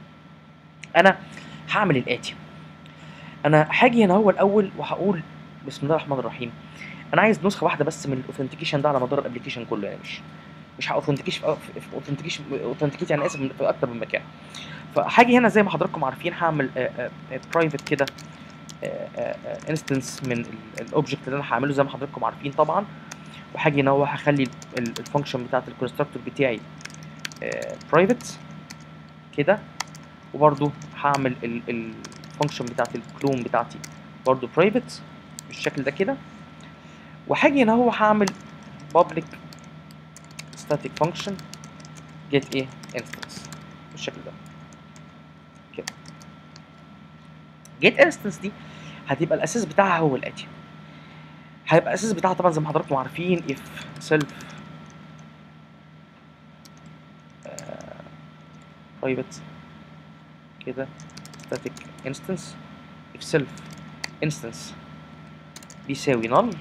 انا هعمل الاتي انا هاجي هنا هو الاول وهقول بسم الله الرحمن الرحيم انا عايز نسخه واحده بس من الاوثنتيكيشن ده على مدار الابلكيشن كله يعني مش مش هاوثنتيكيش في اوثنتيكيشن اوثنتيكيت يعني اسف في اكتر من مكان فهاجي هنا زي ما حضراتكم عارفين هعمل برايفت كده انستنس من الاوبجكت اللي انا هعمله زي ما حضراتكم عارفين طبعا وهاجي هنا هو هخلي الفانكشن بتاعت الكونستراكتور بتاعي برايفت كده وبرده هعمل الفانكشن بتاعت الكلون بتاعتي برده برايفت بالشكل ده كده وهاجي هنا هو هعمل public static function get ايه instance بالشكل ده كده get instance دي هتبقى الاساس بتاعها هو الاتي هيبقى الاساس بتاعها طبعا زي ما حضراتكم عارفين if self آه، private كده static instance if self instance بيساوي null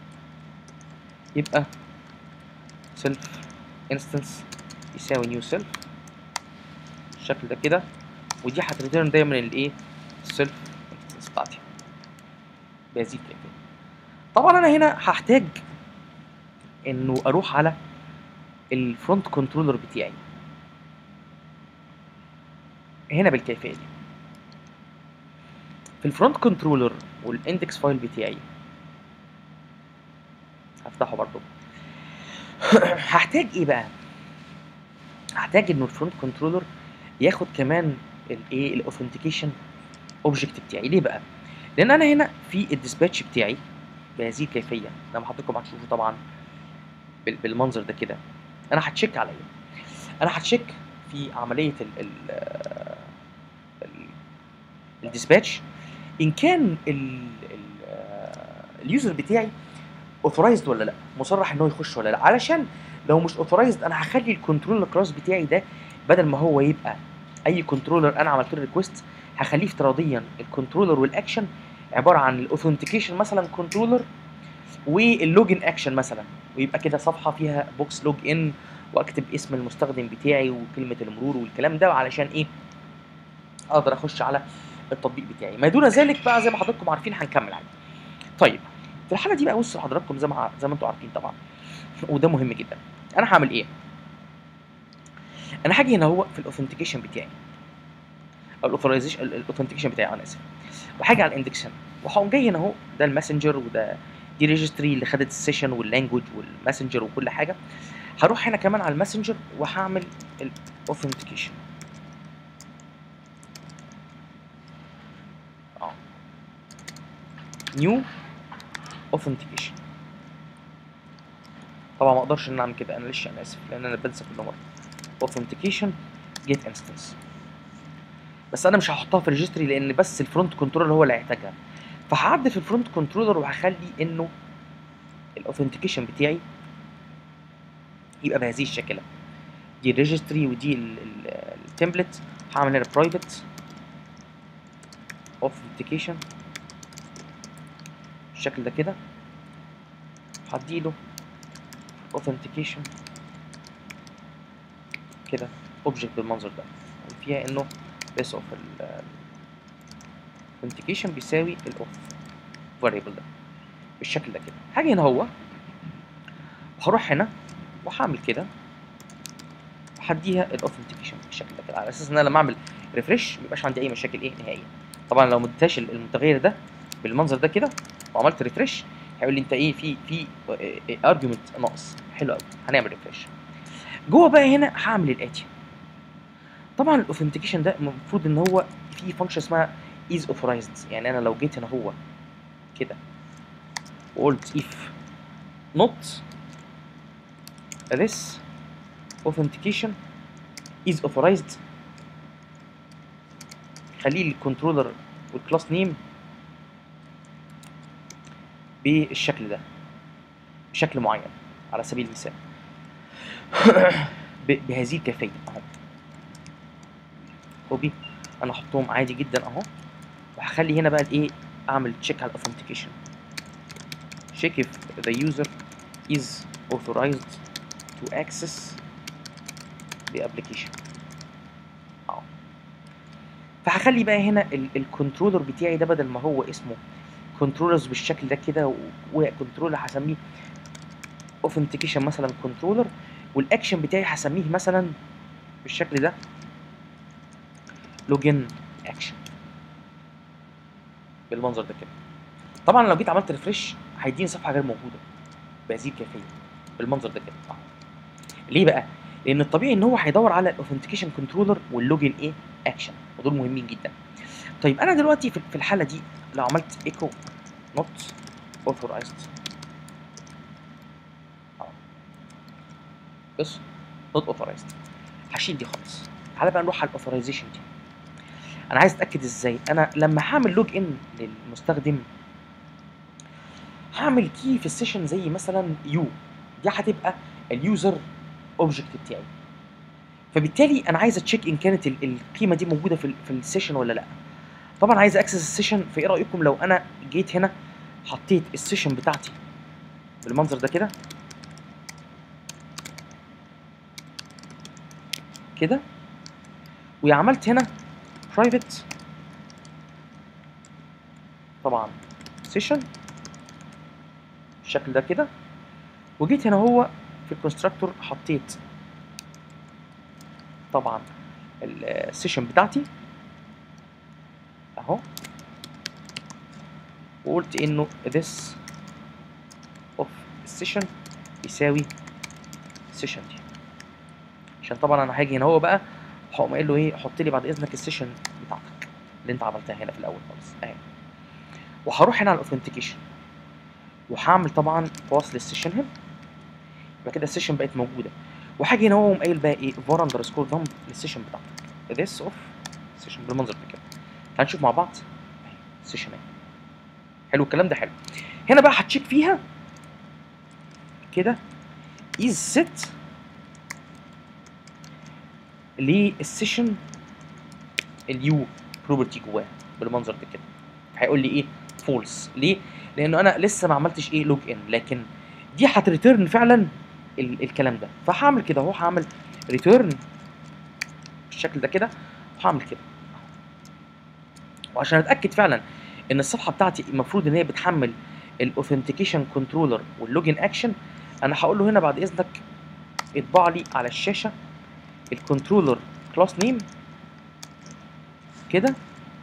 يبقى self instance يساوي new self بالشكل ده كده ودي هتريتيرن دايما الايه السيلف instance بتاعتي بهذه الكيفيه طبعا انا هنا هحتاج انه اروح على الفرونت كنترولر بتاعي هنا بالكيفيه دي في الفرونت كنترولر والاندكس فايل بتاعي هفتحه برضو هحتاج ايه بقى هحتاج انه الفرونت كنترولر ياخد كمان الايه الاوثنتيكيشن اوبجكت بتاعي ليه بقى لان انا هنا في الديسباتش بتاعي بهذه الكيفيه لما حضراتكم هتشوفوا طبعا بال- بالمنظر ده كده انا هتشيك على ايه انا هتشيك في عمليه ال ال ال الديسباتش ان كان ال ال اليوزر بتاعي اوثرايزد ولا لا مصرح ان هو يخش ولا لا علشان لو مش اوثرايزد انا هخلي الكنترولر كلاس بتاعي ده بدل ما هو يبقى اي كنترولر انا عملت له ريكوست هخليه افتراضيا الكنترولر والاكشن عباره عن الاوثنتيكيشن مثلا كنترولر واللوجن اكشن مثلا ويبقى كده صفحه فيها بوكس لوج ان واكتب اسم المستخدم بتاعي وكلمه المرور والكلام ده علشان ايه اقدر اخش على التطبيق بتاعي ما دون ذلك بقى زي ما حضراتكم عارفين هنكمل عادي طيب في الحاله دي بقى بصوا حضراتكم زي ما زي ما انتم عارفين طبعا وده مهم جدا انا هعمل ايه انا هاجي هنا هو في الاوثنتيكيشن بتاعي او الاوثرايزيشن الاوثنتيكيشن بتاعي انا اسف وهاجي على الاندكس هنا وهقوم جاي هنا اهو ده الماسنجر وده دي ريجستري اللي خدت السيشن واللانجوج والماسنجر وكل حاجه هروح هنا كمان على الماسنجر وهعمل الاوثنتيكيشن اه نيو اوثنتيكيشن طبعا ما اقدرش ان اعمل كده انا لسه انا اسف لان انا بنسى كل مره اوثنتيكيشن جيت انستنس بس انا مش هحطها في ريجستري لان بس الفرونت كنترولر هو اللي هيحتاجها فهعدل في الفرونت كنترولر وهخلي انه الاوثنتيكيشن بتاعي يبقى بهذه الشكل دي الريجستري ودي التمبلت هعمل هنا برايفت اوثنتيكيشن بالشكل ده كده هديله اوثنتيكيشن كده اوبجكت بالمنظر ده فيها انه بس اوف authentication بيساوي الاوف variable ده بالشكل ده كده هاجي هنا هو وهروح هنا وهعمل كده وهديها الاوثنتيكيشن بالشكل ده كده على اساس ان انا لما اعمل ريفرش ميبقاش عندي اي مشاكل ايه نهائيا طبعا لو ما اديتهاش المتغير ده بالمنظر ده كده وعملت ريفرش هيقول لي انت ايه في في ارجيومنت ناقص حلو قوي هنعمل ريفرش جوه بقى هنا هعمل الاتي طبعا الاوثنتيكيشن ده المفروض ان هو في فانكشن اسمها is authorized يعني انا لو جيت هنا هو كده وقلت if not this authentication is authorized خليه الكنترولر والكلاس نيم بالشكل ده بشكل معين على سبيل المثال بهذه الكيفيه اهو كوبي انا احطهم عادي جدا اهو وهخلي هنا بقى الايه اعمل تشيك على الاوثنتيكيشن check if the user is authorized to access the application اه فهخلي بقى هنا الكنترولر بتاعي ده بدل ما هو اسمه كنترولرز بالشكل ده كده وكنترولر هسميه اوثنتيكيشن مثلا كنترولر والاكشن بتاعي هسميه مثلا بالشكل ده لوجن اكشن بالمنظر ده كده طبعا لو جيت عملت ريفرش هيديني صفحه غير موجوده بهذه الكيفيه بالمنظر ده كده اهو ليه بقى؟ لان الطبيعي ان هو هيدور على الاوثنتيكيشن كنترولر واللوجن ايه اكشن ودول مهمين جدا طيب انا دلوقتي في الحاله دي لو عملت ايكو نوت اوثورايزد بص نوت اوثورايزد هشيل دي خالص تعالى بقى نروح على الاوثورايزيشن دي انا عايز اتاكد ازاي انا لما هعمل لوج ان للمستخدم هعمل كي في السيشن زي مثلا يو دي هتبقى اليوزر اوبجكت بتاعي فبالتالي انا عايز اتشيك ان كانت القيمه دي موجوده في في السيشن ولا لا طبعا عايز اكسس السيشن فايه رايكم لو انا جيت هنا حطيت السيشن بتاعتي بالمنظر ده كده كده وعملت هنا private طبعا سيشن بالشكل ده كده وجيت هنا هو في الكونستراكتور حطيت طبعا السيشن بتاعتي اهو وقلت انه this of session يساوي session دي عشان طبعا انا هاجي هنا هو بقى هقوم قايل له ايه حط لي بعد اذنك السيشن بتاعتك اللي انت عملتها هنا في الاول خالص اهي وهروح هنا على الاوثنتيكيشن وهعمل طبعا باس للسيشن هنا يبقى كده السيشن بقت موجوده وهاجي هنا هو قايل بقى ايه فار اندرسكور دمب للسيشن بتاعتك this اوف سيشن بالمنظر ده كده تعال نشوف مع بعض اهي السيشن اهي حلو الكلام ده حلو هنا بقى هتشيك فيها كده is set للسيشن اليو بروبرتي جواه بالمنظر ده كده هيقول لي ايه فولس ليه لانه انا لسه ما عملتش ايه لوج ان لكن دي هتريتيرن فعلا ال الكلام ده فهعمل كده اهو هعمل ريتيرن بالشكل ده كده وهعمل كده وعشان اتاكد فعلا ان الصفحه بتاعتي المفروض ان هي بتحمل الاوثنتيكيشن كنترولر واللوجن اكشن انا هقول له هنا بعد اذنك اطبع لي على الشاشه الكنترولر كلاس نيم كده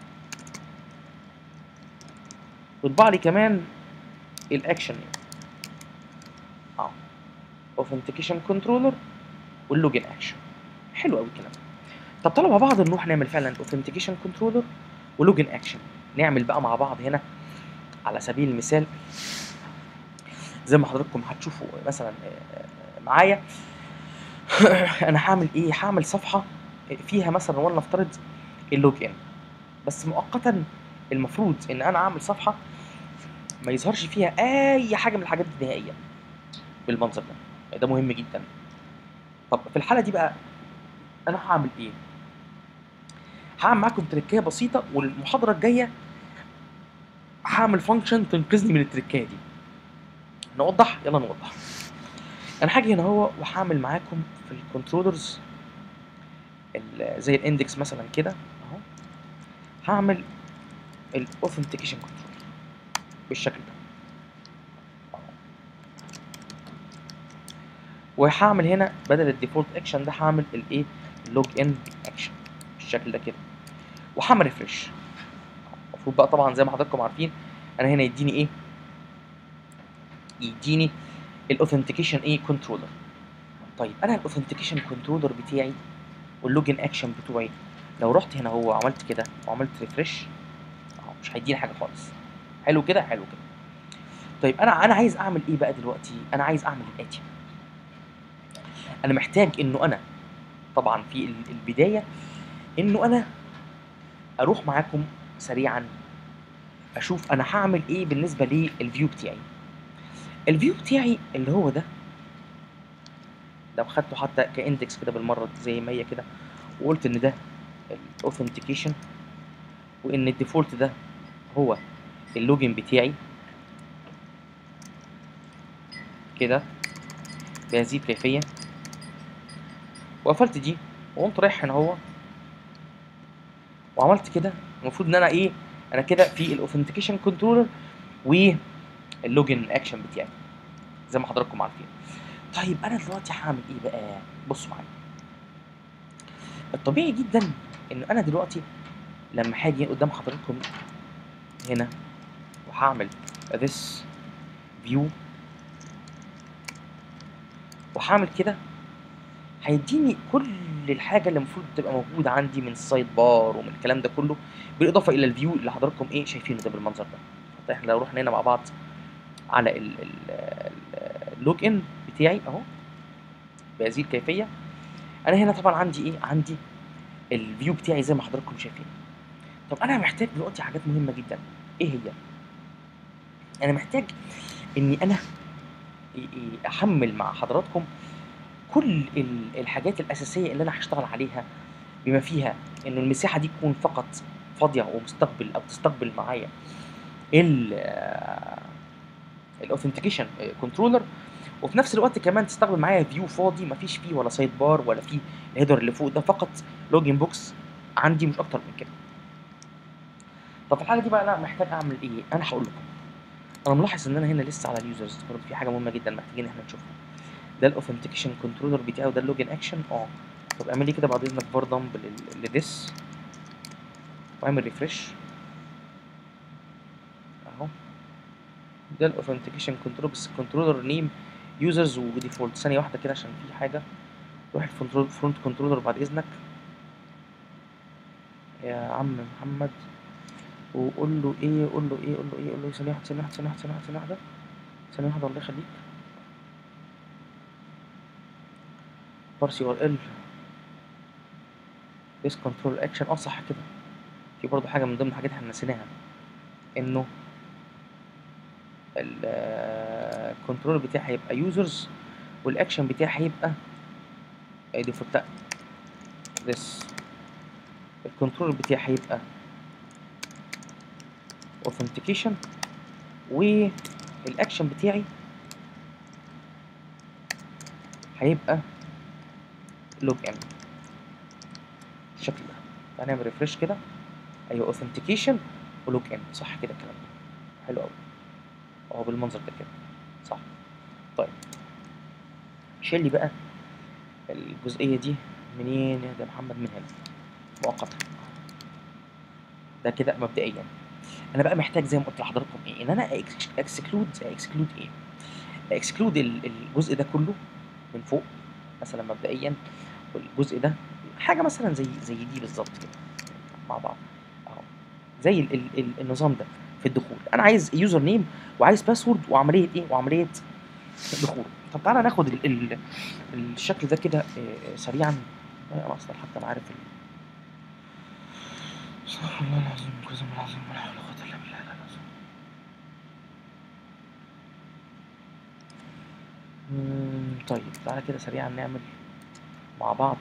وطبع لي كمان الاكشن نيم اه اوثنتيكيشن كنترولر واللوجن اكشن حلو قوي الكلام ده طب تعالوا مع بعض نروح نعمل فعلا اوثنتيكيشن كنترولر ولوجن اكشن نعمل بقى مع بعض هنا على سبيل المثال زي ما حضراتكم هتشوفوا مثلا آه، معايا انا هعمل ايه هعمل صفحه فيها مثلا ولنفترض اللوج ان بس مؤقتا المفروض ان انا اعمل صفحه ما يظهرش فيها اي حاجه من الحاجات دي نهائيا بالمنظر ده ده مهم جدا طب في الحاله دي بقى انا هعمل ايه هعمل معاكم تركيه بسيطه والمحاضره الجايه هعمل فانكشن تنقذني من التركيه دي نوضح يلا نوضح انا هاجي هنا هو وهعمل معاكم في الكنترولرز ال- زي الاندكس مثلا كده اهو هعمل الاوثنتيكيشن كنترول بالشكل ده وهعمل هنا بدل الديفولت اكشن ده هعمل الايه اللوج ان اكشن بالشكل ده كده وهعمل ريفرش المفروض بقى طبعا زي ما حضراتكم عارفين انا هنا يديني ايه يديني الاوثنتيكيشن ايه كنترولر طيب انا الاوثنتيكيشن كنترولر بتاعي واللوجن اكشن بتوعي لو رحت هنا هو عملت كده وعملت ريفرش اهو مش هيديني حاجه خالص حلو كده حلو كده طيب انا انا عايز اعمل ايه بقى دلوقتي انا عايز اعمل الاتي انا محتاج انه انا طبعا في ال- البدايه انه انا اروح معاكم سريعا اشوف انا هعمل ايه بالنسبه للفيو بتاعي الفيو بتاعي اللي هو ده لو خدته حتى كاندكس كده بالمره زي ما هي كده وقلت ان ده الاوثنتيكيشن وان الديفولت ده هو اللوجن بتاعي كده بهذه الكيفيه وقفلت دي وقمت رايح هنا هو وعملت كده المفروض ان انا ايه انا كده في الاوثنتيكيشن كنترولر واللوجن اكشن بتاعي زي ما حضراتكم عارفين طيب انا دلوقتي هعمل ايه بقى بصوا معايا الطبيعي جدا ان انا دلوقتي لما هاجي قدام حضراتكم هنا وهعمل this view وهعمل كده هيديني كل الحاجه اللي المفروض تبقى موجوده عندي من السايد بار ومن الكلام ده كله بالاضافه الى الفيو اللي حضراتكم ايه شايفينه ده بالمنظر ده حتى احنا لو رحنا هنا مع بعض على ال- ال- ال- اللوج ان بتاعي اهو بهذه الكيفيه انا هنا طبعا عندي ايه عندي الفيو بتاعي زي ما حضراتكم شايفين طب انا محتاج دلوقتي حاجات مهمه جدا ايه هي انا محتاج اني انا إيه- إيه احمل مع حضراتكم كل ال- الحاجات الاساسيه اللي انا هشتغل عليها بما فيها ان المساحه دي تكون فقط فاضيه ومستقبل او تستقبل معايا ال الاوثنتيكيشن كنترولر وفي نفس الوقت كمان تستقبل معايا فيو فاضي مفيش فيه ولا سايد بار ولا فيه الهيدر اللي فوق ده فقط لوجن بوكس عندي مش اكتر من كده طب في الحاله دي بقى انا محتاج اعمل ايه انا هقول لكم انا ملاحظ ان انا هنا لسه على اليوزرز برضه في حاجه مهمه جدا محتاجين احنا نشوفها ده الاوثنتيكيشن كنترولر بتاعي وده اللوجن اكشن اه طب اعمل لي كده بعد اذنك بار دمب لديس واعمل ريفرش اهو ده الاوثنتيكيشن كنترول بس الكنترولر نيم يوزرز وديفولت ثانيه واحده كده عشان في حاجه روح الفرونت كنترولر بعد اذنك يا عم محمد وقول له ايه قول له ايه قول له ايه قول له ثانيه واحده ثانيه واحده ثانيه واحده ثانيه واحده ثانيه واحده الله يخليك بارس يو ار ال ديس كنترول اكشن اه صح كده في برضه حاجه من ضمن الحاجات احنا نسيناها انه الكنترول بتاعي هيبقى يوزرز والاكشن بتاعي هيبقى ديفولت this الكنترول بتاعي هيبقى authentication والاكشن بتاعي هيبقى لوج ان بالشكل ده هنعمل ريفرش كده ايوه authentication ولوج ان صح كده الكلام ده حلو قوي اهو بالمنظر ده كده صح طيب شيل لي بقى الجزئيه دي منين يا ده محمد من هنا مؤقتا ده كده مبدئيا انا بقى محتاج زي ما قلت لحضراتكم ايه ان انا اكسكلود اكسكلود ايه اكسكلود الجزء ده كله من فوق مثلا مبدئيا والجزء ده حاجه مثلا زي زي دي بالظبط كده مع بعض اهو زي ال ال ال النظام ده في الدخول انا عايز يوزر نيم وعايز باسورد وعمليه ايه وعمليه دخول طب تعالى ناخد ال ال الشكل ده كده آه، سريعا انا اصلا حتى انا عارف ال... استغفر الله العظيم القسم العظيم ولا حول ولا قوه الا بالله العلي العظيم مم، طيب تعالى كده سريعا نعمل مع بعض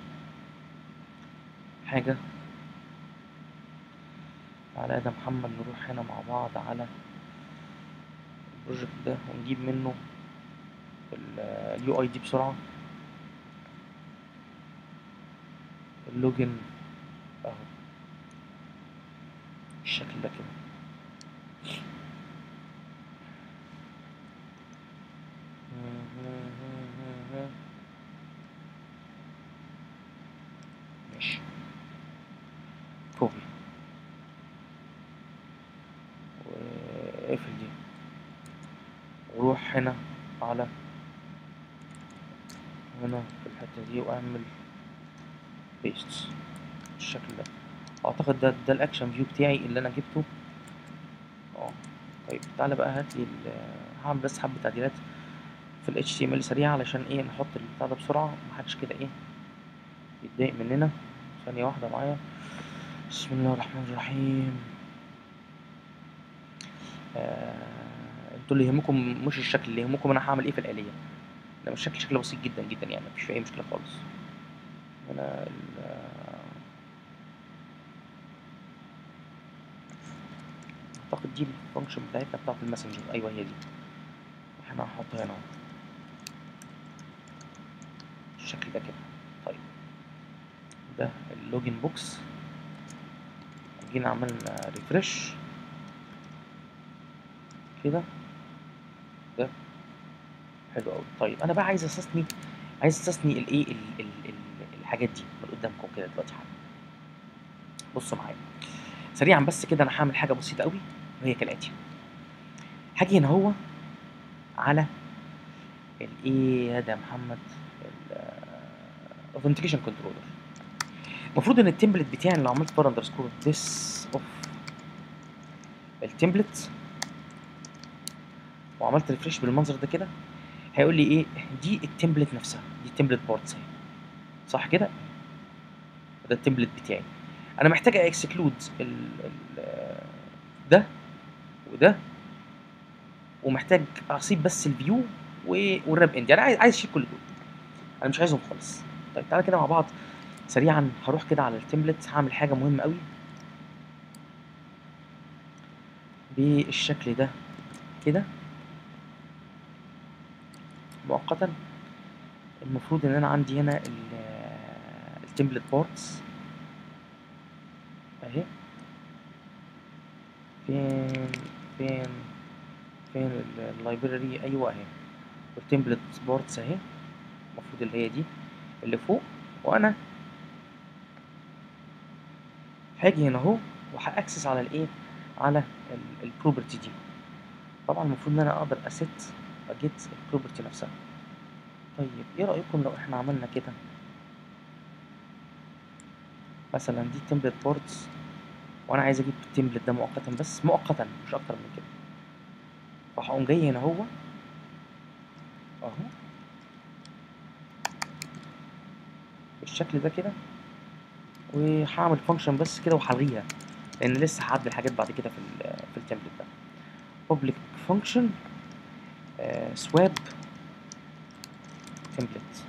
حاجة تعالى يا ده محمد نروح هنا مع بعض على البروجكت ده ونجيب منه اليو اي دي بسرعة اللوجن اهو الشكل ده كده ماشي كوبي واقفل دي وروح هنا على هنا في الحتة دي واعمل بيست بالشكل ده اعتقد ده ده الاكشن فيو بتاعي اللي انا جبته اه طيب تعالى بقى هات لي ال- هعمل بس حبة تعديلات في ال HTML سريعة علشان ايه نحط البتاع ده بسرعة محدش كده ايه يتضايق مننا ثانية واحدة معايا بسم الله الرحمن الرحيم آه... انتوا اللي يهمكم مش الشكل اللي يهمكم انا هعمل ايه في الآلية ده مش شكل شكل بسيط جدا جدا يعني مفيش فيه اي مشكلة خالص هنا ال... اعتقد دي الفانكشن بتاعتنا بتاعت الماسنجر ايوه هي دي احنا هنحطها هنا اهو بالشكل ده كده طيب ده اللوجن بوكس جينا عملنا ريفرش كده ده حلو قوي طيب انا بقى عايز استثني عايز استثني الايه ال- ال- ال- الحاجات دي من قدامكم كده دلوقتي حالا بصوا معايا سريعا بس كده انا هعمل حاجه بسيطه قوي وهي كالاتي هاجي هنا هو على الايه يا ده يا محمد الاوثنتيكيشن كنترولر المفروض ان التمبلت بتاعي اللي عملت بار اندرسكور ذس اوف التمبلت وعملت ريفريش بالمنظر ده كده هيقول لي ايه دي التمبلت نفسها دي التمبلت بارتس اهي صح كده ده التمبلت بتاعي انا محتاج اكسكلود ال ال ده وده ومحتاج اسيب بس الفيو والراب اند يعني عايز عايز اشيل كل دول انا مش عايزهم خالص طيب تعالى كده مع بعض سريعا هروح كده على التمبلت هعمل حاجه مهمه قوي بالشكل ده كده مؤقتا المفروض ان انا عندي هنا التمبلت بارتس اهي فين فين فين اللايبراري ايوه اهي والتمبلت بارتس اهي المفروض اللي هي دي اللي فوق وانا هاجي هنا اهو وهاكسس على الايه على البروبرتي دي طبعا المفروض ان انا اقدر اسيت اجيت البروبرتي نفسها طيب ايه رايكم لو احنا عملنا كده مثلا دي تمبلت بوردز وانا عايز اجيب التمبلت ده مؤقتا بس مؤقتا مش اكتر من كده فهقوم جاي هنا هو اهو بالشكل ده كده وهعمل فانكشن بس كده وهلغيها لان لسه هعدل حاجات بعد كده في ال في التمبلت ده public function آه swap template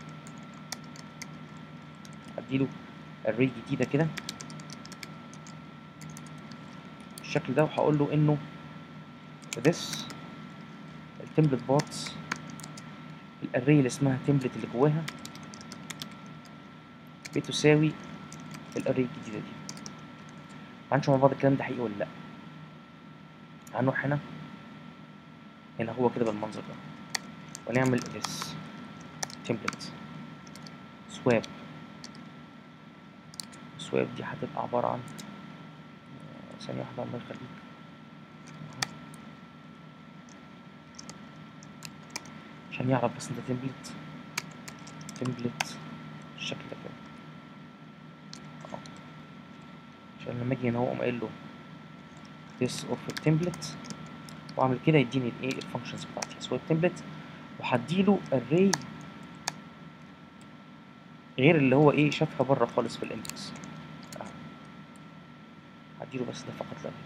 اديله array جديده كده بالشكل ده وهقول له انه this التمبلت بارتس الاري اللي اسمها تمبلت اللي جواها بتساوي الاري الجديده دي هنشوف مع بعض الكلام ده حقيقي ولا لا هنروح هنا هنا هو كده بالمنظر ده ونعمل this template swap السواب دي هتبقى عبارة عن آه، ثانية واحدة الله يخليك أهو. عشان يعرف بس انت تمبلت تمبلت بالشكل ده كده أهو. عشان لما اجي هنا هو اقوم قايل له this of template واعمل كده يديني الايه الفانكشنز بتاعتي سواب تمبلت وهديله array غير اللي هو ايه شافها بره خالص في الاندكس اهو هديله بس ده فقط لا غير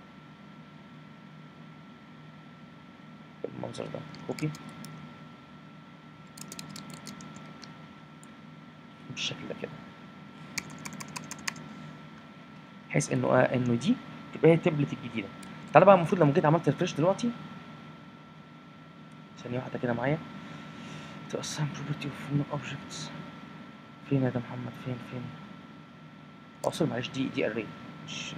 بالمنظر ده كوبي بالشكل ده كده بحيث انه آه انه دي تبقى هي التمبلت الجديده تعالى بقى المفروض لما جيت عملت ريفرش دلوقتي ثانيه واحده كده معايا to assign property of new objects فين يا ده محمد فين فين اصل معلش دي دي array مش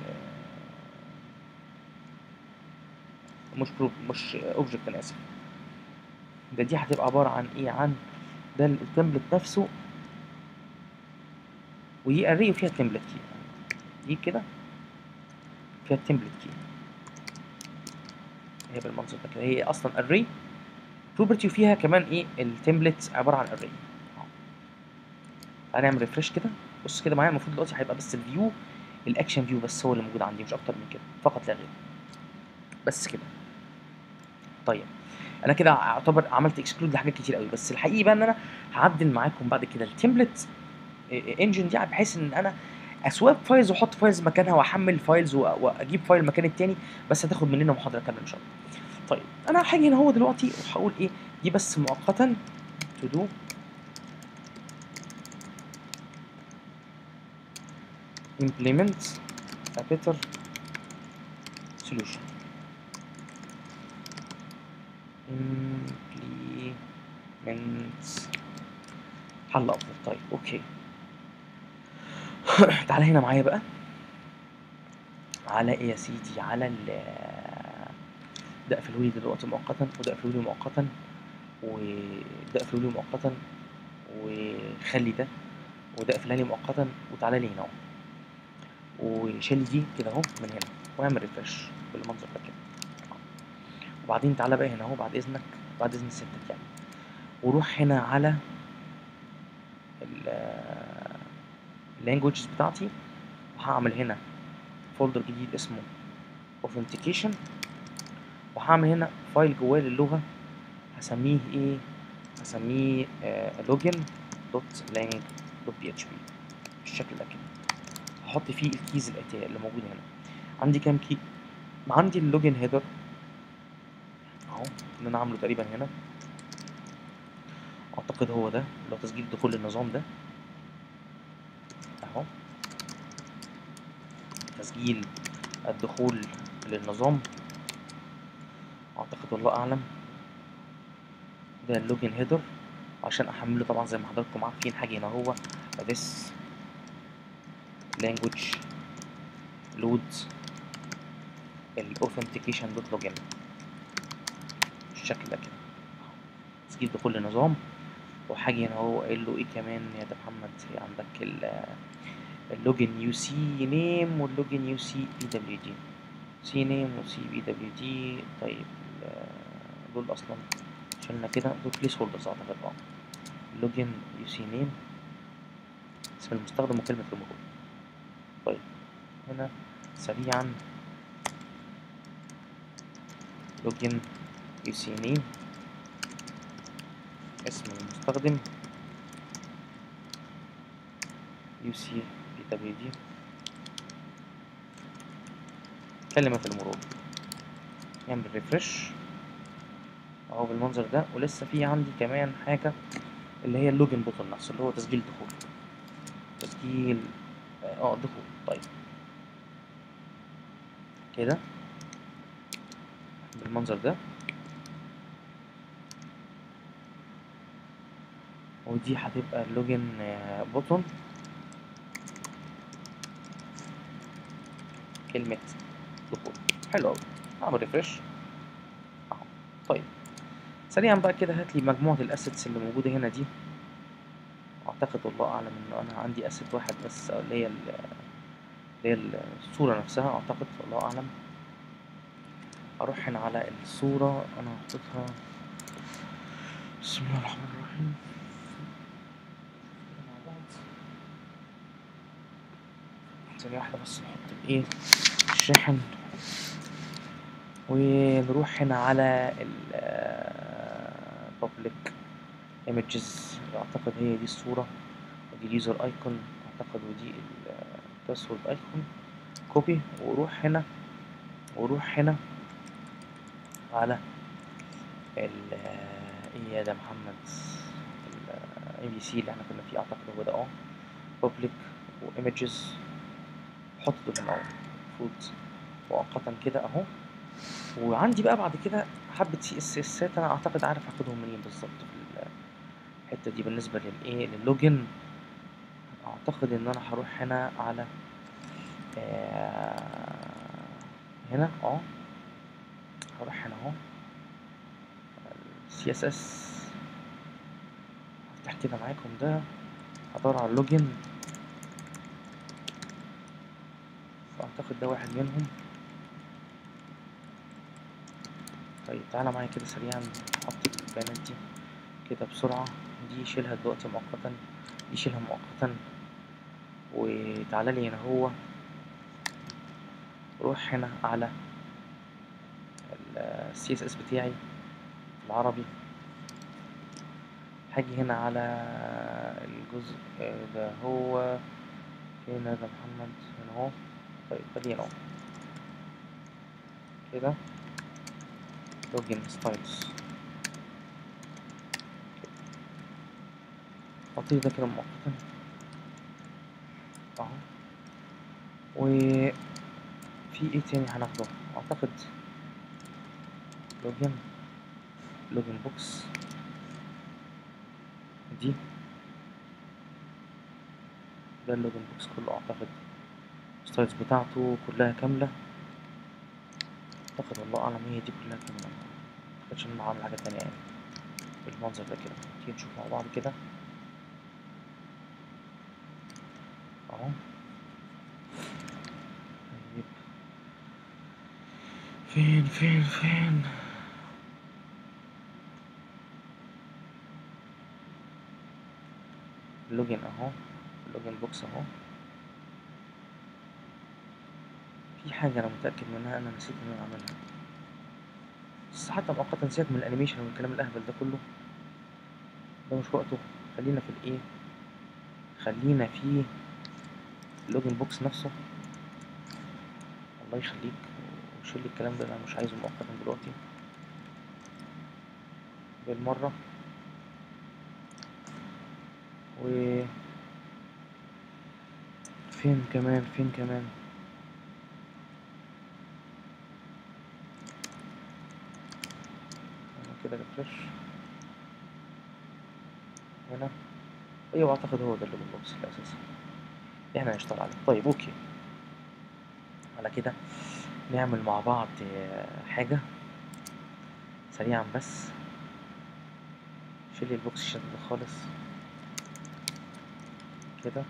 مش برو مش اوبجكت انا اسف ده دي هتبقى عباره عن ايه عن ده التمبلت نفسه ودي array وفيها تمبلت كي دي كده فيها التمبلت كي هي بالمنظر ده كده هي اصلا array بروبرتي وفيها كمان ايه التمبلت عباره عن array أهو. تعالى نعمل ريفرش كده بص كده معايا المفروض دلوقتي هيبقى بس الفيو الاكشن فيو بس هو اللي موجود عندي مش اكتر من كده فقط لا غير بس كده طيب انا كده اعتبر عملت اكسكلود لحاجات كتير قوي بس الحقيقي بقى ان انا هعدل معاكم بعد كده التمبلت انجن دي بحيث ان انا اسواب فايلز واحط فايلز مكانها واحمل فايلز واجيب فايل مكان التاني بس هتاخد مننا محاضره كامله ان شاء الله طيب انا هاجي هنا هو دلوقتي وهقول ايه دي بس مؤقتا تو دو implement a better solution implement حل افضل طيب اوكي تعالى هنا معايا بقى على ايه يا سيدي على ال ده اقفله لي دلوقتي مؤقتا وده اقفله لي مؤقتا وده اقفله لي مؤقتا وخلي ده وده اقفلها لي مؤقتا وتعالى لي هنا اهو وشيل دي كده اهو من هنا واعمل ريفرش بالمنظر ده كده وبعدين تعالى بقى هنا اهو بعد اذنك بعد اذن سيادتك يعني وروح هنا على اللانجوجز بتاعتي وهعمل هنا فولدر جديد اسمه authentication وهعمل هنا فايل جواه للغة هسميه ايه هسميه login دوت lang دوت php بالشكل ده كده هحط فيه الكيز الاتية اللي موجودة هنا عندي كام كي عندي اللوجن هيدر اهو اللي انا عامله تقريبا هنا اعتقد هو ده اللي هو تسجيل دخول النظام ده اهو تسجيل الدخول للنظام اعتقد والله اعلم ده اللوجن هيدر عشان احمله طبعا زي ما حضراتكم عارفين حاجه هنا هو this language load الاوثنتيكيشن دوت لوجن بالشكل ده كده تسجيل دخول للنظام وحاجه هنا هو قايل له ايه كمان يا ده محمد في عندك ال اللوجن يو سي نيم واللوجن يو سي بي دبليو دي سي نيم وسي بي دبليو دي طيب دول اصلا شلنا كده دول بليس هولدرز اعتقد اه لوجن يو سي نيم اسم المستخدم وكلمة المرور طيب هنا سريعا لوجن يو سي نيم اسم المستخدم يو سي بي دبليو دي كلمة المرور نعمل ريفرش اهو بالمنظر ده ولسه في عندي كمان حاجة اللي هي اللوجن بوتون نفسه اللي هو تسجيل دخول تسجيل اه دخول طيب كده بالمنظر ده ودي هتبقى اللوجن بوتون كلمة دخول حلو أوي أعمل ريفرش أهو طيب سريعا بقى كده هات لي مجموعة الأسيتس اللي موجودة هنا دي اعتقد والله اعلم انه انا عندي اسيت واحد بس اللي هي ال- اللي هي الصورة نفسها اعتقد والله اعلم اروح هنا على الصورة انا حطيتها بسم الله الرحمن الرحيم مع بعض. ثانية واحدة بس نحط الايه الشاحن ونروح هنا على ال public images اعتقد هي دي الصورة ودي اليوزر ايكون اعتقد ودي الباسورد ايكون كوبي وروح هنا وروح هنا على ال ايه يا ده محمد ال ام بي سي اللي احنا كنا فيه اعتقد هو ده اه public وايمجز حط دول هنا اهو المفروض مؤقتا كده اهو وعندي بقى بعد كده حبة سي اس اسات انا اعتقد عارف هاخدهم منين بالظبط في الحتة دي بالنسبة للايه للوجن اعتقد ان انا هروح هنا على آه هنا اه هروح هنا اهو السي اس اس هفتح كده معاكم ده هدور على اللوجن فاعتقد ده واحد منهم طيب تعالى معايا كده سريعا نحط البيانات دي كده بسرعة دي شيلها دلوقتي مؤقتا دي شيلها مؤقتا وتعالى لي هنا هو روح هنا على السي اس اس بتاعي العربي هاجي هنا على الجزء ده هو فين هذا محمد هنا اهو طيب خلينا اهو كده لوجن ستايلز اعطيه ده كده مؤقتا اهو وفي ايه تاني هناخده اعتقد لوجن لوجن بوكس دي ده اللوجن بوكس كله اعتقد الستايلز بتاعته كلها كاملة اعتقد والله اعلم هي دي كلها كاملة متأكدش ان انا عامل حاجة تانية يعني بالمنظر ده كده تيجي نشوف مع بعض كده اهو طيب فين فين فين اللوجن اهو اللوجن بوكس اهو في حاجة أنا متأكد منها أنا نسيت إن أنا أعملها بس حتى مؤقتا سيبك من الأنيميشن والكلام الأهبل ده كله ده مش وقته خلينا في الإيه خلينا في اللوجن بوكس نفسه الله يخليك وشيل لي الكلام ده أنا مش عايزه مؤقتا دلوقتي بالمرة و فين كمان فين كمان أنا كده ريفرش هنا ايوه اعتقد هو ده اللوجن بوكس الاساسي اللي احنا هنشتغل عليه طيب اوكي على كده نعمل مع بعض آه، حاجة سريعا بس شيل لي البوكس الشد ده خالص كده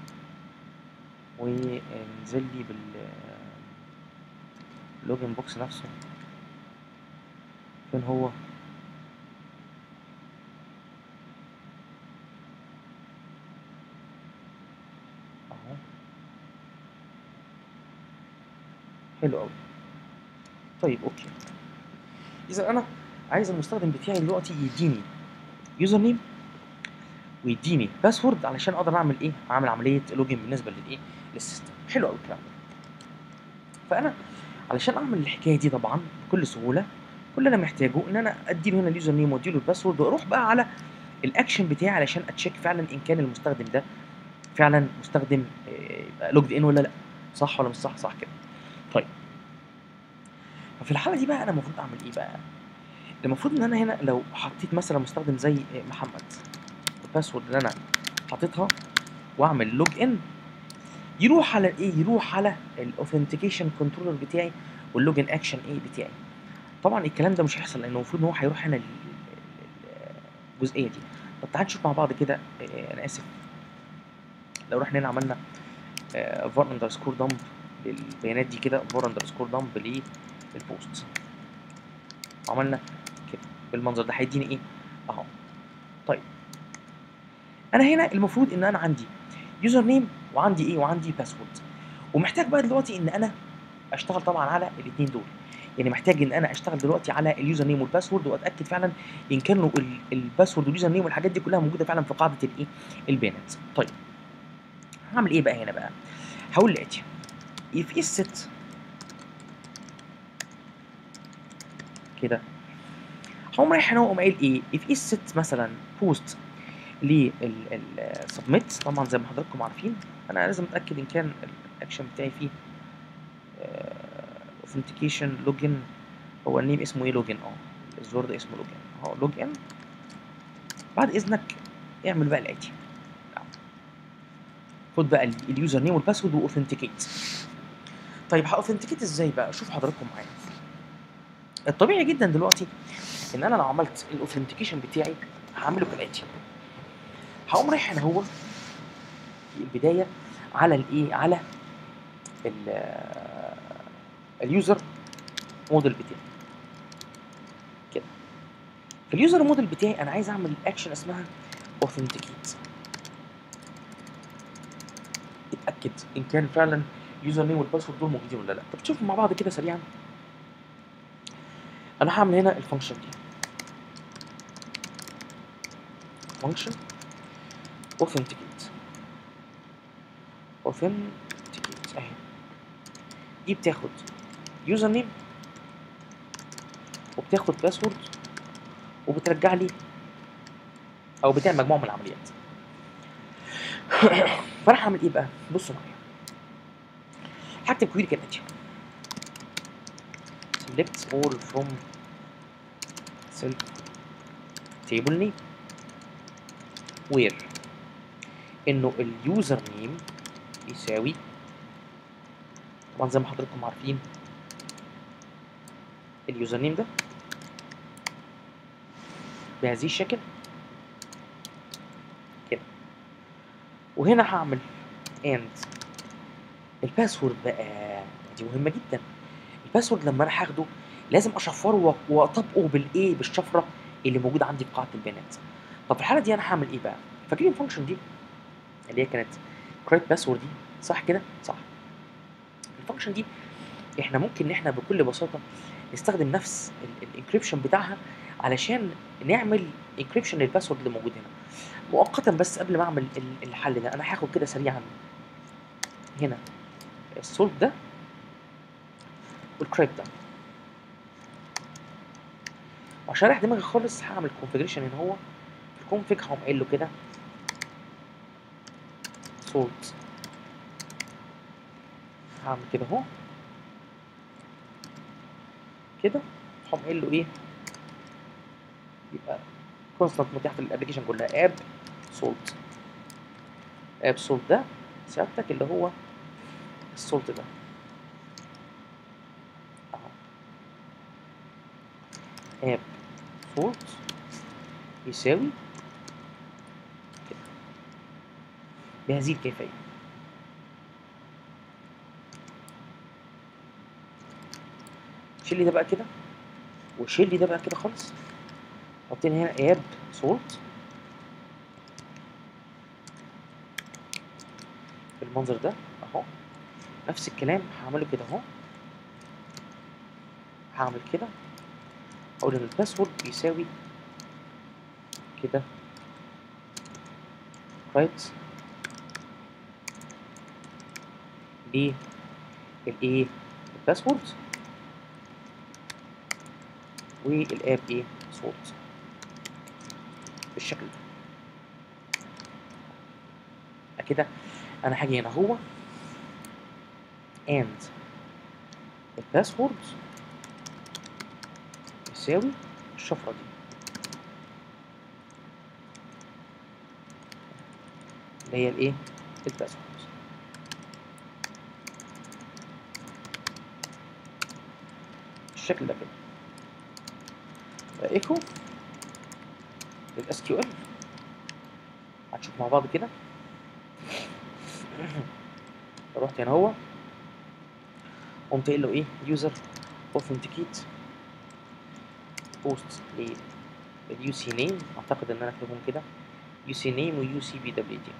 وننزل لي بال اللوجن بوكس نفسه فين هو اهو حلو قوي طيب اوكي اذا انا عايز المستخدم بتاعي دلوقتي يديني يوزر نيم ويديني باسورد علشان اقدر اعمل ايه اعمل عمليه لوجن بالنسبه للايه للسيستم حلو قوي الكلام ده فانا علشان اعمل الحكايه دي طبعا بكل سهوله كل اللي انا محتاجه ان انا اديله هنا اليوزر نيم واديله الباسورد واروح بقى على الاكشن بتاعي علشان اتشيك فعلا ان كان المستخدم ده فعلا مستخدم لوجد ان ولا لا صح ولا مش صح صح كده طيب ففي الحاله دي بقى انا المفروض اعمل ايه بقى المفروض ان انا هنا لو حطيت مثلا مستخدم زي محمد الباسورد اللي انا حاططها واعمل لوج ان يروح على الايه يروح على الاوثنتيكيشن كنترولر بتاعي واللوجن اكشن ايه بتاعي طبعا الكلام ده مش هيحصل لانه المفروض ان هو هيروح هنا لل- لل- الجزئيه دي طب تعال نشوف مع بعض كده آه، انا اسف لو رحنا هنا عملنا فار اندرسكور دمب للبيانات دي كده فار اندرسكور دمب للبوست عملنا كده بالمنظر ده هيديني ايه اهو طيب انا هنا المفروض ان انا عندي يوزر نيم وعندي ايه وعندي باسورد ومحتاج بقى دلوقتي ان انا اشتغل طبعا على الاثنين دول يعني محتاج ان انا اشتغل دلوقتي على اليوزر نيم والباسورد واتاكد فعلا ان كانوا ال- الباسورد واليوزر نيم والحاجات دي كلها موجوده فعلا في قاعده الايه البيانات طيب هعمل ايه بقى هنا بقى هقول الاتي if is set كده هقوم رايح هنا واقوم قايل ايه if is set مثلا post للسبميت طبعا زي ما حضراتكم عارفين انا لازم اتاكد ان كان الاكشن بتاعي فيه اوثنتيكيشن لوجن هو النيم اسمه ايه لوجن اه الزور ده اسمه لوجن اهو لوج ان بعد اذنك اعمل بقى الاتي خد بقى ال- اليوزر نيم والباسورد واوثنتيكيت طيب هاوثنتيكيت ازاي بقى شوف حضراتكم معايا الطبيعي جدا دلوقتي ان انا لو عملت الاوثنتيكيشن بتاعي هعمله كالاتي هقوم رايح هنا هو في البدايه على الايه على ال اليوزر موديل بتاعي كده في اليوزر موديل بتاعي انا عايز اعمل اكشن اسمها اوثنتيكيت اتاكد ان كان فعلا اليوزر نيم والباسورد دول موجودين ولا لا طب شوفوا مع بعض كده سريعا انا هعمل هنا الفانكشن دي فانكشن authenticate authenticate اهي دي بتاخد يوزر نيم وبتاخد باسورد وبترجع لي او بتعمل مجموعه من العمليات فانا هعمل ايه بقى بصوا معايا هكتب كويري كالاتي select all from self table name where انه اليوزر نيم يساوي طبعا زي ما حضراتكم عارفين اليوزر نيم ده بهذه الشكل كده وهنا هعمل and الباسورد بقى دي مهمه جدا الباسورد لما انا هاخده لازم اشفره و- واطبقه بالايه بالشفره اللي موجوده عندي في قاعده البيانات طب في الحاله دي انا هعمل ايه بقى فاكرين الفانكشن دي اللي هي كانت كرايت باسورد دي صح كده صح الفانكشن دي احنا ممكن ان احنا بكل بساطه نستخدم نفس الانكريبشن بتاعها علشان نعمل انكريبشن للباسورد اللي موجود هنا مؤقتا بس قبل ما اعمل ال- الحل ده انا هاخد كده سريعا هنا السولت ده والكريب ده وعشان اريح دماغي خالص هعمل كونفجريشن هنا هو في الكونفج هقوم قايل له كده سولت هعمل كده اهو كده هقوم قايل له ايه يبقى كونستانت متاح في الابلكيشن كلها اب سولت اب سولت ده سيادتك اللي هو السولت ده اهو اب سولت يساوي كده بهذه الكيفية شيل لي ده بقى كده وشيل لي ده بقى كده خالص حط لي هنا اب سولت بالمنظر ده اهو نفس الكلام هعمله كده اهو هعمل كده اقول ان الباسورد بيساوي كده رايت للايه الباسورد والاب ايه صوت بالشكل ده يبقى كده انا هاجي هنا هو and الباسورد يساوي الشفرة دي اللي هي الايه الباسورد بالشكل ده كده ايكو للاس كيو ال هنشوف مع بعض كده رحت هنا هو قمت قايل له ايه يوزر اوثنتيكيت بوست لليو سي نيم اعتقد ان انا اكتبهم كده يو سي نيم ويو سي بي دبليو دي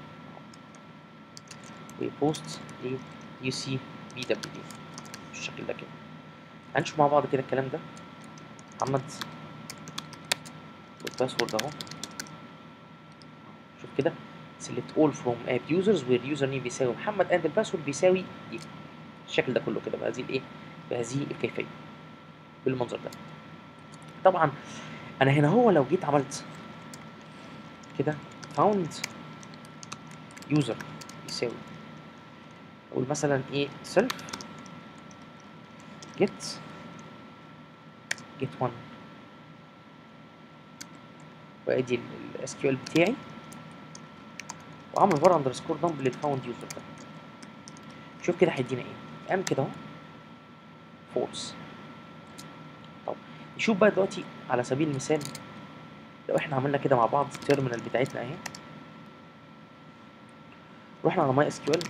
وبوست ليو سي بي دبليو دي بالشكل ده كده هنشوف مع بعض كده الكلام ده محمد والباسورد اهو شوف كده select all from app users where username بيساوي محمد and الباسورد بيساوي دي الشكل ده كله كده بهذه الايه بهذه الكيفيه بالمنظر ده طبعا انا هنا هو لو جيت عملت كده found user يساوي اقول مثلا ايه self get get one وادي الاس كيو ال بتاعي واعمل var اندرسكور دمب للفاوند يوزر ده شوف كده هيدينا ايه قام كده اهو فولس طب نشوف بقى دلوقتي على سبيل المثال لو احنا عملنا كده مع بعض التيرمينال بتاعتنا اهي رحنا على ماي اس كيو ال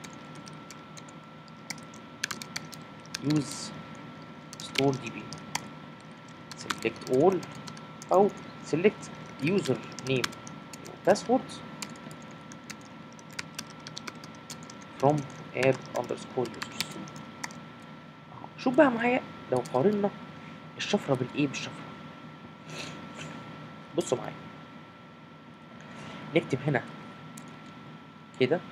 يوز ستور دي بي select all او select user name password from app underscore users أهو. شوف بقى معايا لو قارنا الشفرة بالايه بالشفرة بصوا معايا نكتب هنا كده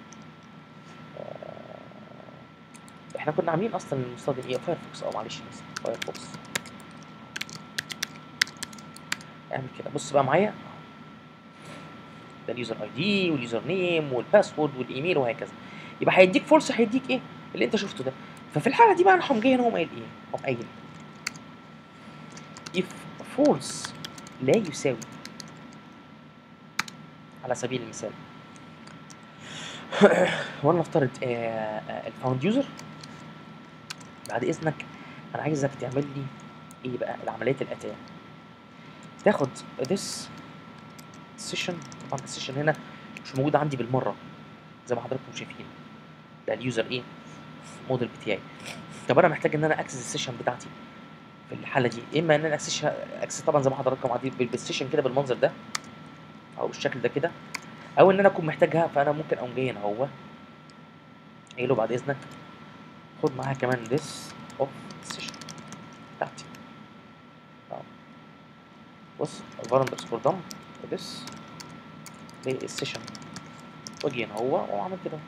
آه، احنا كنا عاملين اصلا المستخدم ايه فايرفوكس او معلش بس فايرفوكس اعمل كده بص بقى معايا ده اليوزر اي دي واليوزر نيم والباسورد والايميل وهكذا يبقى هيديك فورس هيديك ايه اللي انت شفته ده ففي الحاله دي بقى انا هقوم جاي هنا هقوم قايل ايه هقوم قايل if false لا يساوي على سبيل المثال وانا نفترض الفاوند يوزر بعد اذنك انا عايزك تعمل لي ايه بقى العمليات الاتيه تاخد this session طبعا السيشن هنا مش موجود عندي بالمره زي ما حضراتكم شايفين ده اليوزر ايه موديل بتاعي طب انا محتاج ان انا اكسس السيشن بتاعتي في الحاله دي اما ان انا اكسس اكسس طبعا زي ما حضراتكم عادي بالسيشن كده بالمنظر ده او بالشكل ده كده او ان انا اكون محتاجها فانا ممكن اقوم جاي هنا هو قايل له بعد اذنك خد معاها كمان this of session بتاعتي أهو. بص var اندرسكور دم this للسيشن واجي هنا هو واقوم عامل كده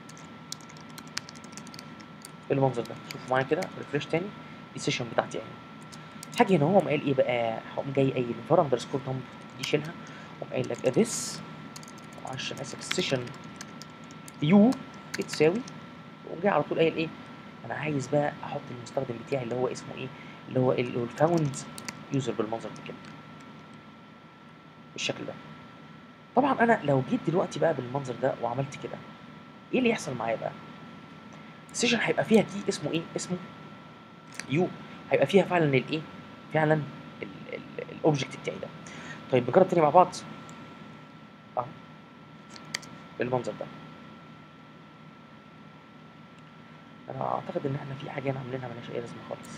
بالمنظر ده شوفوا معايا كده ريفريش تاني دي السيشن بتاعتي اهي هاجي هنا هو قام قايل ايه بقى هقوم جاي قايل var اندرسكور دم دي شيلها وقوم قايل لك this معلش انا اسف السيشن يو بتساوي وقوم جاي على طول قايل ايه انا عايز بقى احط المستخدم بتاعي اللي هو اسمه ايه اللي هو اللي هو الفاوند يوزر بالمنظر ده كده بالشكل ده طبعا انا لو جيت دلوقتي بقى بالمنظر ده وعملت كده ايه اللي يحصل معايا بقى السيشن هيبقى فيها كي اسمه ايه اسمه يو هيبقى فيها فعلا الايه فعلا الاوبجكت بتاعي ده طيب نجرب تاني مع بعض اهو بالمنظر ده انا اعتقد ان احنا في حاجه هنا عاملينها ملهاش اي لازمه خالص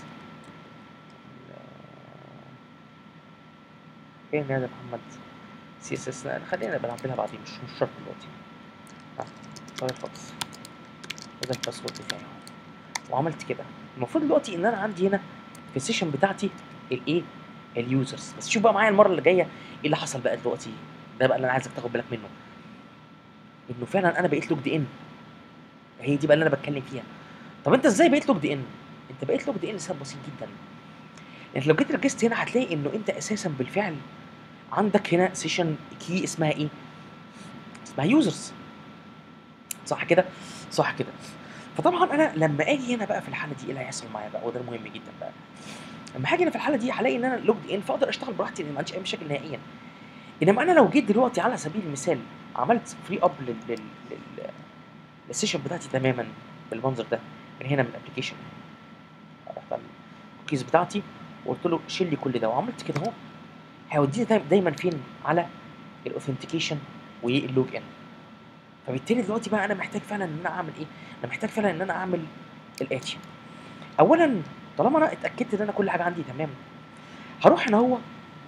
ايه يا محمد سي اس اس خلينا بنعملها بعدين مش مش شرط دلوقتي ها فايرفوكس وده الباسورد بتاعي اهو وعملت كده المفروض دلوقتي ان انا عندي هنا في السيشن بتاعتي الايه اليوزرز بس شوف بقى معايا المره اللي جايه ايه اللي حصل بقى دلوقتي ده بقى اللي انا عايزك تاخد بالك منه انه فعلا انا بقيت لوجد ان هي دي بقى اللي انا بتكلم فيها طب انت ازاي بقيت لوجد ان انت بقيت لوجد ان لسبب بسيط جدا انت لو جيت ركزت هنا هتلاقي انه انت اساسا بالفعل عندك هنا سيشن كي اسمها ايه اسمها يوزرز صح كده صح كده فطبعا انا لما اجي هنا بقى في الحاله دي ايه اللي هيحصل معايا بقى وده المهم جدا بقى لما هاجي هنا في الحاله دي هلاقي ان انا لوجد ان فاقدر اشتغل براحتي لان ما عنديش اي مشاكل نهائيا انما انا لو جيت دلوقتي على سبيل المثال عملت فري اب لل لل لل للسيشن بتاعتي تماما بالمنظر ده من هنا من الابلكيشن رحت على الكوكيز بتاعتي وقلت له شيل لي كل ده وعملت كده اهو هيوديني دايما, دايما فين على الاوثنتيكيشن واللوج ان فبالتالي دلوقتي بقى انا محتاج فعلا ان انا اعمل ايه انا محتاج فعلا ان انا اعمل الاتي اولا طالما انا اتاكدت ان انا كل حاجه عندي تمام هروح هنا هو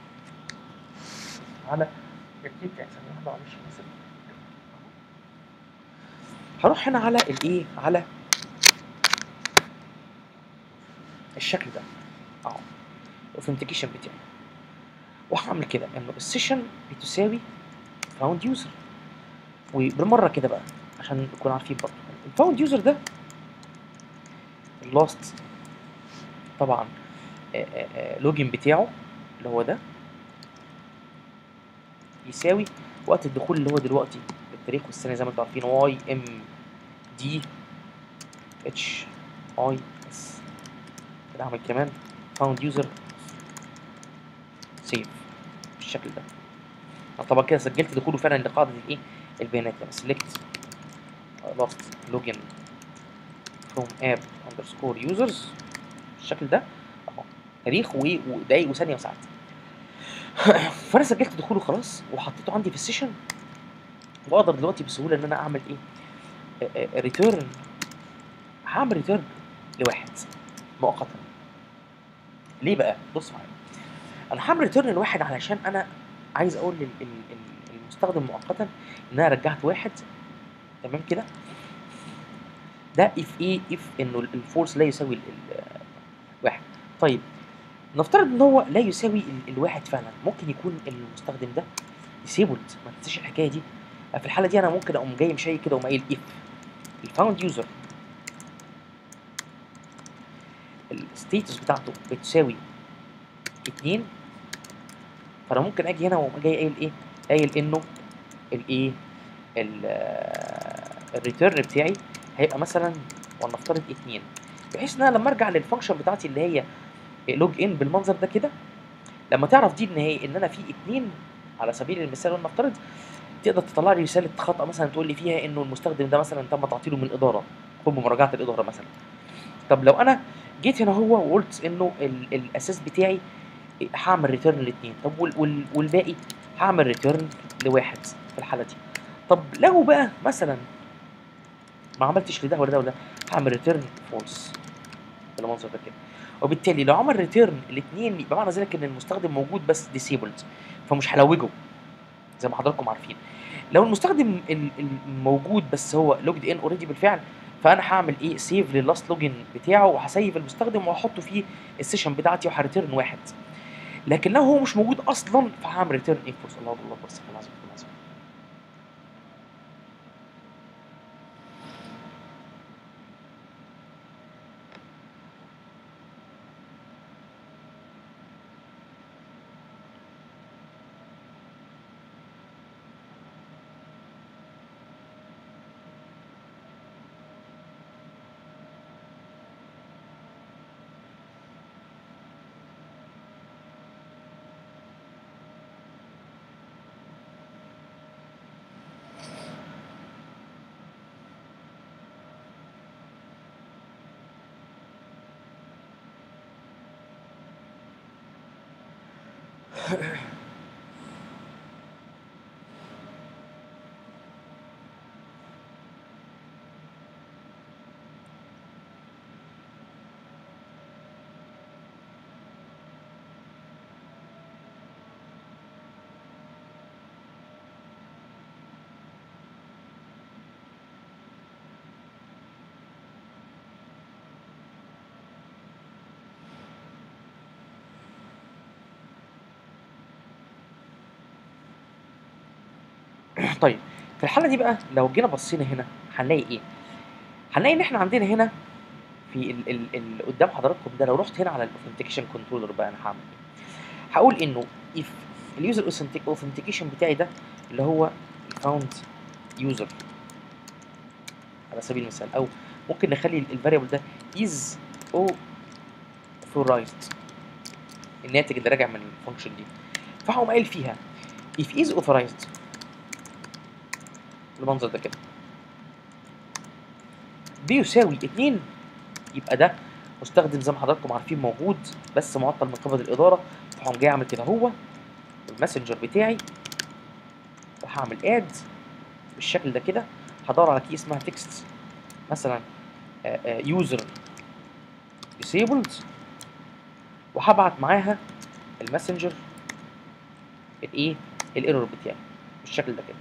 على الكيك ثانيه واحده معلش بس. هروح هنا على الايه على الشكل ده اهو الاوثنتيكيشن بتاعي وهعمل كده انه السيشن بتساوي فاوند يوزر وبالمره كده بقى عشان نكون عارفين برضه الفاوند يوزر ده اللاست طبعا لوجن بتاعه اللي هو ده يساوي وقت الدخول اللي هو دلوقتي التاريخ والسنه زي ما انتم عارفين واي ام دي اتش اي اس كده اعمل كمان فاوند يوزر سيف بالشكل ده أنا طبعا كده سجلت دخوله فعلا لقاعده الايه البيانات يعني سيلكت لاست لوجن فروم اب اندرسكور يوزرز بالشكل ده اهو تاريخ و- ودقايق وثانيه وساعات فانا سجلت دخوله خلاص وحطيته عندي في السيشن واقدر دلوقتي بسهوله ان انا اعمل ايه ريتيرن هعمل ريتيرن لواحد مؤقتا ليه بقى بص معايا انا هعمل ريتيرن لواحد علشان انا عايز اقول لل- ال- ال- المستخدم مؤقتا ان انا رجعت واحد تمام كده ده اف ايه اف انه الفورس لا يساوي ال- ال- واحد طيب نفترض ان هو لا يساوي ال- الواحد فعلا ممكن يكون المستخدم ده ديسيبلد ما تنساش الحكايه دي في الحاله دي انا ممكن اقوم جاي مشي كده واقوم قايل اف الفاوند يوزر الستيتس بتاعته بتساوي اتنين فانا ممكن اجي هنا واقوم جاي قايل ايه قايل انه الايه الريتيرن بتاعي هيبقى مثلا ولنفترض اتنين بحيث ان انا لما ارجع للفانكشن بتاعتي اللي هي لوج ان بالمنظر ده كده لما تعرف دي ان هي ان انا في اتنين على سبيل المثال ولنفترض تقدر تطلع لي رساله خطا مثلا تقول لي فيها انه المستخدم ده مثلا تم تعطيله من الاداره قم بمراجعه الاداره مثلا طب لو انا جيت هنا هو وقلت انه ال- الاساس بتاعي هعمل ريتيرن لاثنين طب وال وال والباقي هعمل ريتيرن لواحد في الحاله دي طب لو بقى مثلا ما عملتش لده ولا ده ولا ده هعمل ريتيرن فولس بالمنظر ده كده وبالتالي لو عمل ريتيرن الاثنين يبقى معنى ذلك ان المستخدم موجود بس ديسيبلد فمش هلوجه زي ما حضراتكم عارفين لو المستخدم ال- الموجود بس هو لوجد ان اوريدي بالفعل فانا هعمل ايه سيف لللاست لوجن بتاعه وهسيف المستخدم وهحطه في السيشن بتاعتي وهريتيرن واحد لكن لو هو مش موجود اصلا فهعمل ريتيرن ايه فورس الله الله اكبر استغفر الله العظيم استغفر الله العظيم. طيب في الحاله دي بقى لو جينا بصينا هنا هنلاقي ايه هنلاقي ان احنا عندنا هنا في ال ال ال قدام حضراتكم ده لو رحت هنا على الاوثنتيكيشن كنترولر بقى انا هعمل ايه هقول انه if اليوزر اوثنتيكيشن بتاعي ده اللي هو الفاوند يوزر على سبيل المثال او ممكن نخلي الفاريبل ده is authorized الناتج اللي راجع من الفانكشن دي فهقوم قايل فيها if is authorized بالمنظر ده كده بيساوي اتنين يبقى ده مستخدم زي ما حضراتكم عارفين موجود بس معطل من قبل الاداره فهقوم جاي اعمل كده هو الماسنجر بتاعي وهعمل اد بالشكل ده كده هدور على كي اسمها تكست مثلا يوزر disabled وهبعت معاها الماسنجر الايه الايرور بتاعي بالشكل ده كده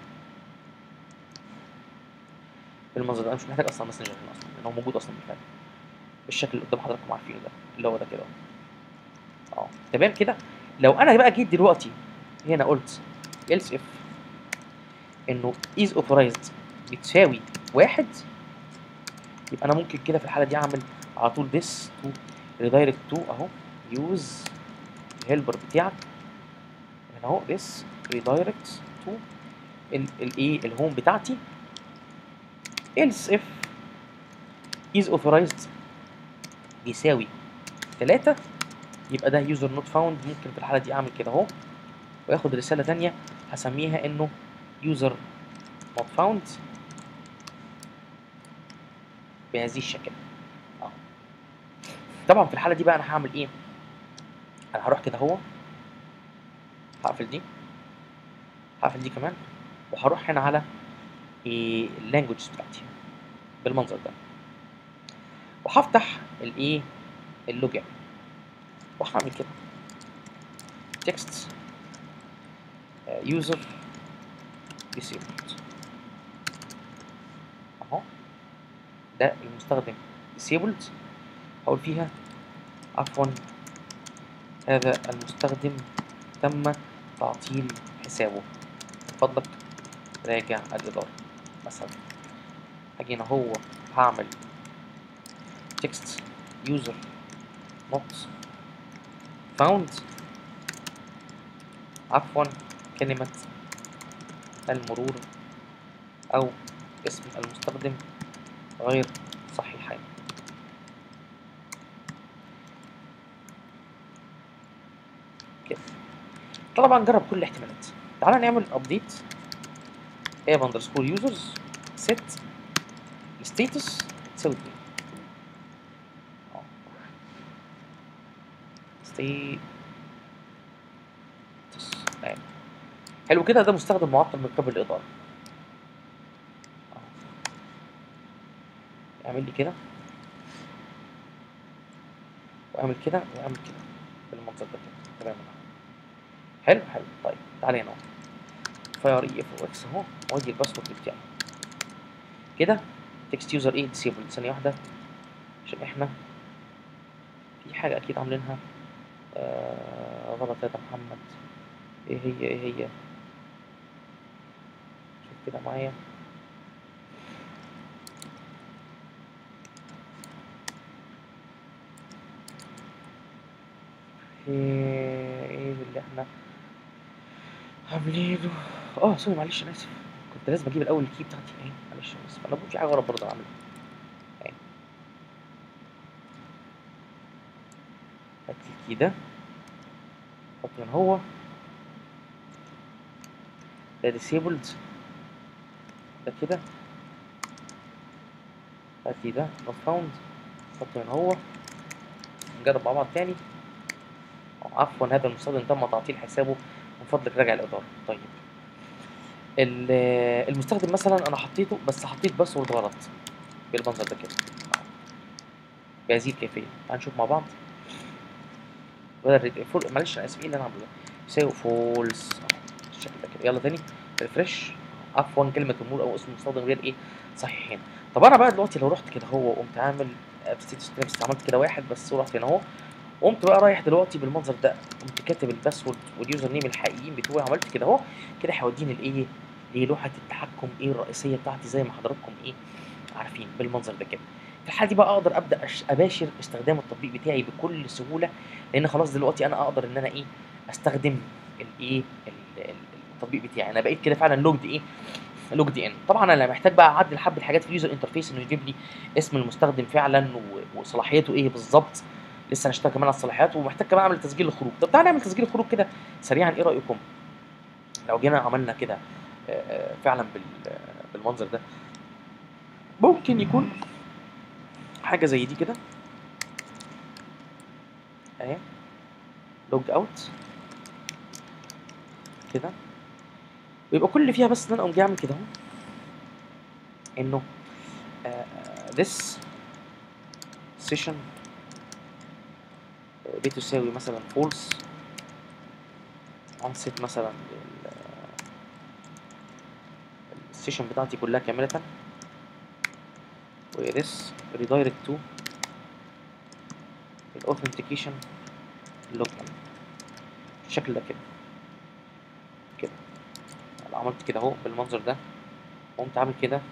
بالمنظر ده انا مش محتاج اصلا ماسنجر هنا اصلا لان هو موجود اصلا بالفعل بالشكل اللي قدام حضراتكم عارفينه ده اللي هو ده كده اه تمام كده لو انا بقى جيت دلوقتي هنا قلت else if انه is authorized بتساوي واحد يبقى انا ممكن كده في الحاله دي اعمل على طول this to redirect to اهو use الهيلبر بتاعك هنا اهو this redirect to الايه الهوم بتاعتي else if is authorized بيساوي 3 يبقى ده user not found ممكن في الحالة دي أعمل كده أهو وآخد رسالة تانية هسميها إنه user not found بهذه الشكل أهو طبعا في الحالة دي بقى أنا هعمل إيه؟ أنا هروح كده أهو هقفل دي هقفل دي كمان وهروح هنا على اللانجوج بتاعتي بالمنظر ده وهفتح الايه اللوجن وهعمل كده تكست يوزر disabled اهو ده المستخدم disabled هقول فيها عفوا هذا المستخدم تم تعطيل حسابه من فضلك راجع الإدارة مثلا هاجي هنا هو هعمل text user not found عفوا كلمة المرور أو اسم المستخدم غير صحيحين كده طبعا نجرب كل الاحتمالات تعالى نعمل ابديت اب اندرسكور يوزرز set status تساوي 2 ستيتس تمام حلو كده ده مستخدم معطل من قبل الإدارة أهو. اعمل لي كده واعمل كده واعمل كده بالمنظر ده كده تمام حلو حلو طيب تعالى هنا فاير اي اف اكس اهو وادي الباسورد بتاعي كده تكست يوزر ايه ديسيبل ثانية واحدة عشان احنا في حاجة أكيد عاملينها آه غلط يا ده محمد ايه هي ايه هي شوف كده معايا ايه ايه اللي احنا عاملينه اه سوري معلش انا اسف كنت لازم اجيب الاول الكي بتاعتي اهي معلش انا اسف انا بقول في حاجه غلط برضه عاملها اهي هات الكي ده حط من هو ده disabled ده كده هات لي ده not found حط من هو نجرب مع بعض تاني أو عفوا هذا المستخدم تم تعطيل حسابه من فضلك راجع الإدارة طيب ال- المستخدم مثلا أنا حطيته بس حطيت باسورد غلط بالمنظر ده كده بهذه الكيفية تعال نشوف مع بعض بدل فول معلش أنا آسف إيه اللي أنا عامله ده يساوي فولس بالشكل ده كده يلا تاني ريفرش عفوا كلمة المرور أو اسم المستخدم غير إيه صحيحين طب أنا بقى دلوقتي لو رحت كده هو وقمت عامل ستيتس بس عملت كده واحد بس ورحت هنا أهو قمت بقى رايح دلوقتي بالمنظر ده قمت كاتب الباسورد واليوزر نيم الحقيقيين بتوعي عملت كده اهو كده هيوديني لايه للوحه التحكم ايه الرئيسيه بتاعتي زي ما حضراتكم ايه عارفين بالمنظر ده كده في الحاله دي بقى اقدر ابدا أش- اباشر استخدام التطبيق بتاعي بكل سهوله لان خلاص دلوقتي انا اقدر ان انا ايه استخدم الايه ال- ال- التطبيق بتاعي انا بقيت كده فعلا لوجد ايه لوجد ان طبعا انا محتاج بقى اعدل حبه حاجات في اليوزر انترفيس انه يجيب لي اسم المستخدم فعلا و- وصلاحيته ايه بالظبط لسه هنشتغل كمان على الصلاحيات ومحتاج كمان اعمل تسجيل الخروج طب تعالى نعمل تسجيل الخروج كده سريعا ايه رايكم لو جينا عملنا كده آه، آه، فعلا بال- آه، بالمنظر ده ممكن يكون حاجه زي دي كده اهي لوج اوت كده ويبقى كل اللي فيها بس ان انا اقوم جاي اعمل كده اهو انه آه، this session بتساوي مثلا false onset مثلا ال- السيشن بتاعتي كلها كاملة و this redirect to الاوثنتيكيشن لوجن بالشكل ده كده كده لو عملت كده اهو بالمنظر ده قمت عامل كده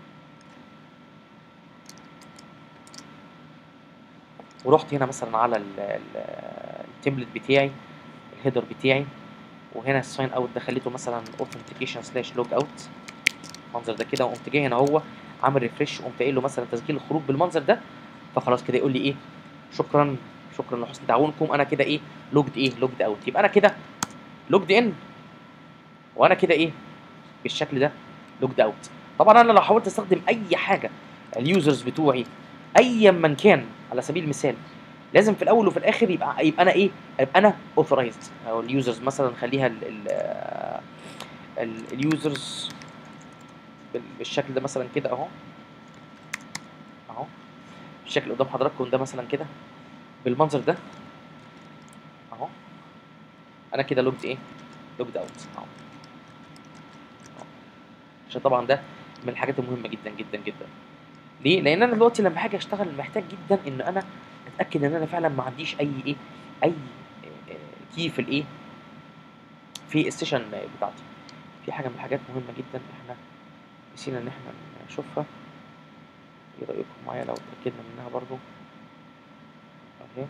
ورحت هنا مثلا على ال- ال- التمبلت بتاعي الهيدر بتاعي وهنا الساين اوت ده خليته مثلا اوثنتيكيشن سلاش لوج اوت المنظر ده كده وقمت جاي هنا هو عامل ريفرش وقمت قايل له مثلا تسجيل الخروج بالمنظر ده فخلاص كده يقول لي ايه شكرا شكرا لحسن تعاونكم انا كده ايه لوجد ايه لوجد اوت يبقى انا كده لوجد ان وانا كده ايه بالشكل ده لوجد اوت طبعا انا لو حاولت استخدم اي حاجه اليوزرز بتوعي ايا من كان على سبيل المثال لازم في الاول وفي الاخر يبقى يبقى انا ايه يبقى انا اوثرايزد او اليوزرز مثلا نخليها ال ال اليوزرز بالشكل ده مثلا كده اهو اهو الشكل اللي قدام حضراتكم ده مثلا كده بالمنظر ده اهو انا كده لوجد ايه لوجد اوت اهو أهو. عشان طبعا ده من الحاجات المهمه جدا جدا جدا ليه لان انا دلوقتي لما هاجي اشتغل محتاج جدا ان انا اتاكد ان انا فعلا ما عنديش اي ايه اي كي في الايه في السيشن بتاعتي في حاجه من الحاجات مهمه جدا احنا نسينا ان احنا نشوفها ايه رايكم معايا لو اتاكدنا منها برضو اهي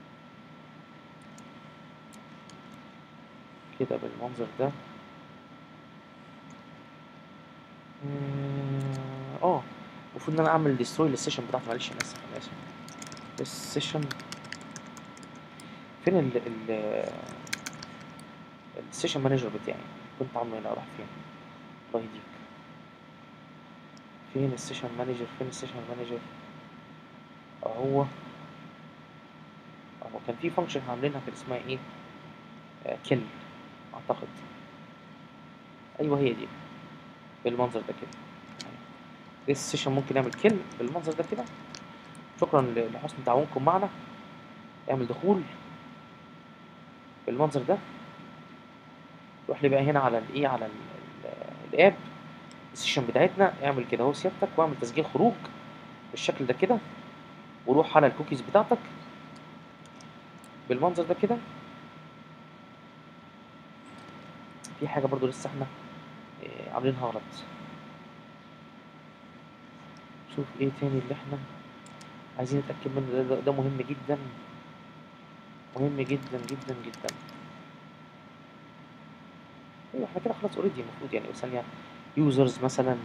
كده بالمنظر ده اه آه، المفروض ان انا اعمل ديستروي للسيشن بتاعتي معلش انا اسف انا اسف السيشن فين ال ال السيشن مانجر بتاعي كنت عامله هنا راح فين الله يهديك فين السيشن مانجر فين السيشن مانجر اهو اهو كان في فانكشن عاملينها كان اسمها ايه كل اعتقد ايوه هي دي بالمنظر ده كده دي السيشن ممكن نعمل كل بالمنظر ده كده شكرا ل- لحسن تعاونكم معنا اعمل دخول بالمنظر ده روح لي بقى هنا على الايه على ال- ال- الاب السيشن بتاعتنا اعمل كده اهو سيادتك واعمل تسجيل خروج بالشكل ده كده وروح على الكوكيز بتاعتك بالمنظر ده كده في حاجه برضو لسه احنا إيه، عاملينها غلط شوف ايه تاني اللي احنا عايزين نتاكد منه ده, ده, ده مهم جدا مهم جدا جدا جدا ايوه احنا كده خلاص اوريدي المفروض يعني ثانيه يوزرز مثلا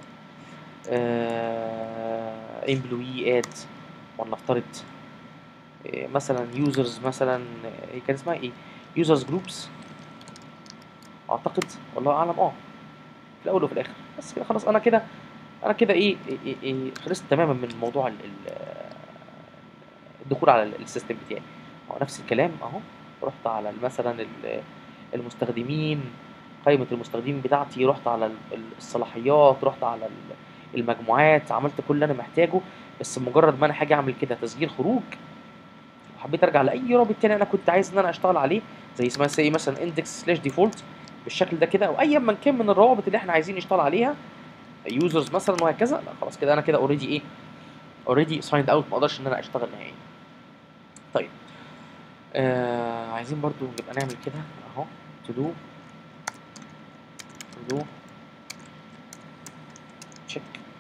امبلوي اد ولنفترض آه، مثلا يوزرز مثلا آه، هي كان اسمها ايه يوزرز جروبس اعتقد والله اعلم اه في الاول وفي الاخر بس كده خلاص انا كده انا كده ايه, إيه, إيه, إيه خلصت تماما من موضوع ال- ال- الدخول على ال- السيستم بتاعي هو نفس الكلام اهو رحت على ال- مثلا ال- المستخدمين قائمة المستخدمين بتاعتي رحت على ال- ال- الصلاحيات رحت على ال- المجموعات عملت كل اللي انا محتاجه بس مجرد ما انا هاجي اعمل كده تسجيل خروج وحبيت ارجع لاي رابط تاني انا كنت عايز ان انا اشتغل عليه زي اسمها زي مثلا اندكس سلاش ديفولت بالشكل ده كده او ايا من كان من الروابط اللي احنا عايزين نشتغل عليها يوزرز مثلا وهكذا لا خلاص كده انا كده اوريدي ايه اوريدي سايند اوت ما اقدرش ان انا اشتغل نهائيا طيب آه عايزين برضو نبقى نعمل كده اهو تو دو تو دو تشيك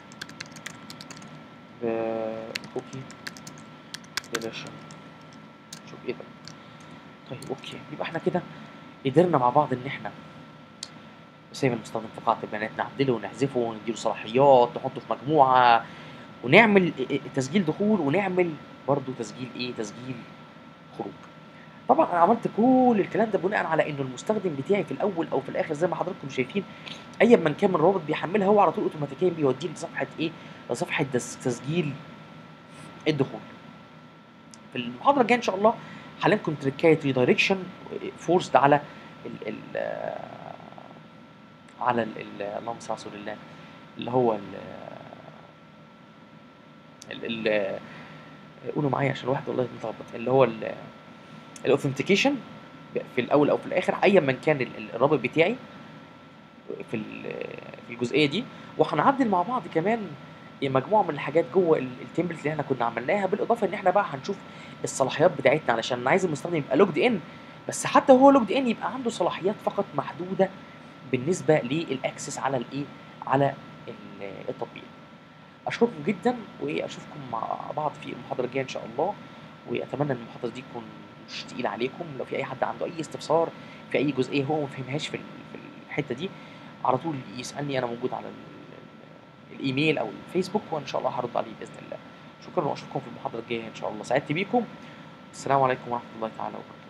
كوكي ديليشن شوف ايه ده طيب اوكي يبقى احنا كده قدرنا مع بعض ان احنا نسيب المستخدم في قاعة البيانات نعدله ونحذفه ونديله صلاحيات نحطه في مجموعة ونعمل إيه- إيه تسجيل دخول ونعمل برضو تسجيل ايه تسجيل خروج طبعا انا عملت كل الكلام ده بناء على انه المستخدم بتاعي في الاول او في الاخر زي ما حضراتكم شايفين ايا من كان من الروابط بيحملها هو على طول اوتوماتيكيا بيوديه لصفحه ايه لصفحه تس- تسجيل الدخول في المحاضره الجايه ان شاء الله هعلمكم تريكايه ريدايركشن فورسد على ال ال على ال ال اللهم صل على رسول الله اللي هو ال ال ال قولوا معايا عشان الواحد والله متلخبط اللي هو الاوثنتيكيشن في الاول او في الاخر ايا من كان ال- ال- الرابط بتاعي في ال- في الجزئيه دي وهنعدل مع بعض كمان مجموعه من الحاجات جوه ال- التمبلت اللي احنا كنا عملناها بالاضافه ان احنا بقى هنشوف الصلاحيات بتاعتنا علشان انا عايز المستخدم يبقى لوجد ان بس حتى وهو لوجد ان يبقى عنده صلاحيات فقط محدوده بالنسبه للاكسس على الايه على ال- التطبيق اشكركم جدا واشوفكم مع بعض في المحاضره الجايه ان شاء الله واتمنى ان المحاضره دي تكون مش تقيله عليكم لو في اي حد عنده اي استفسار في اي جزئيه هو ما فهمهاش في ال- في الحته دي على طول يسالني انا موجود على ال- ال- الايميل او الفيسبوك وان شاء الله هرد عليه باذن الله شكرا واشوفكم في المحاضره الجايه ان شاء الله سعدت بيكم السلام عليكم ورحمه الله تعالى وبركاته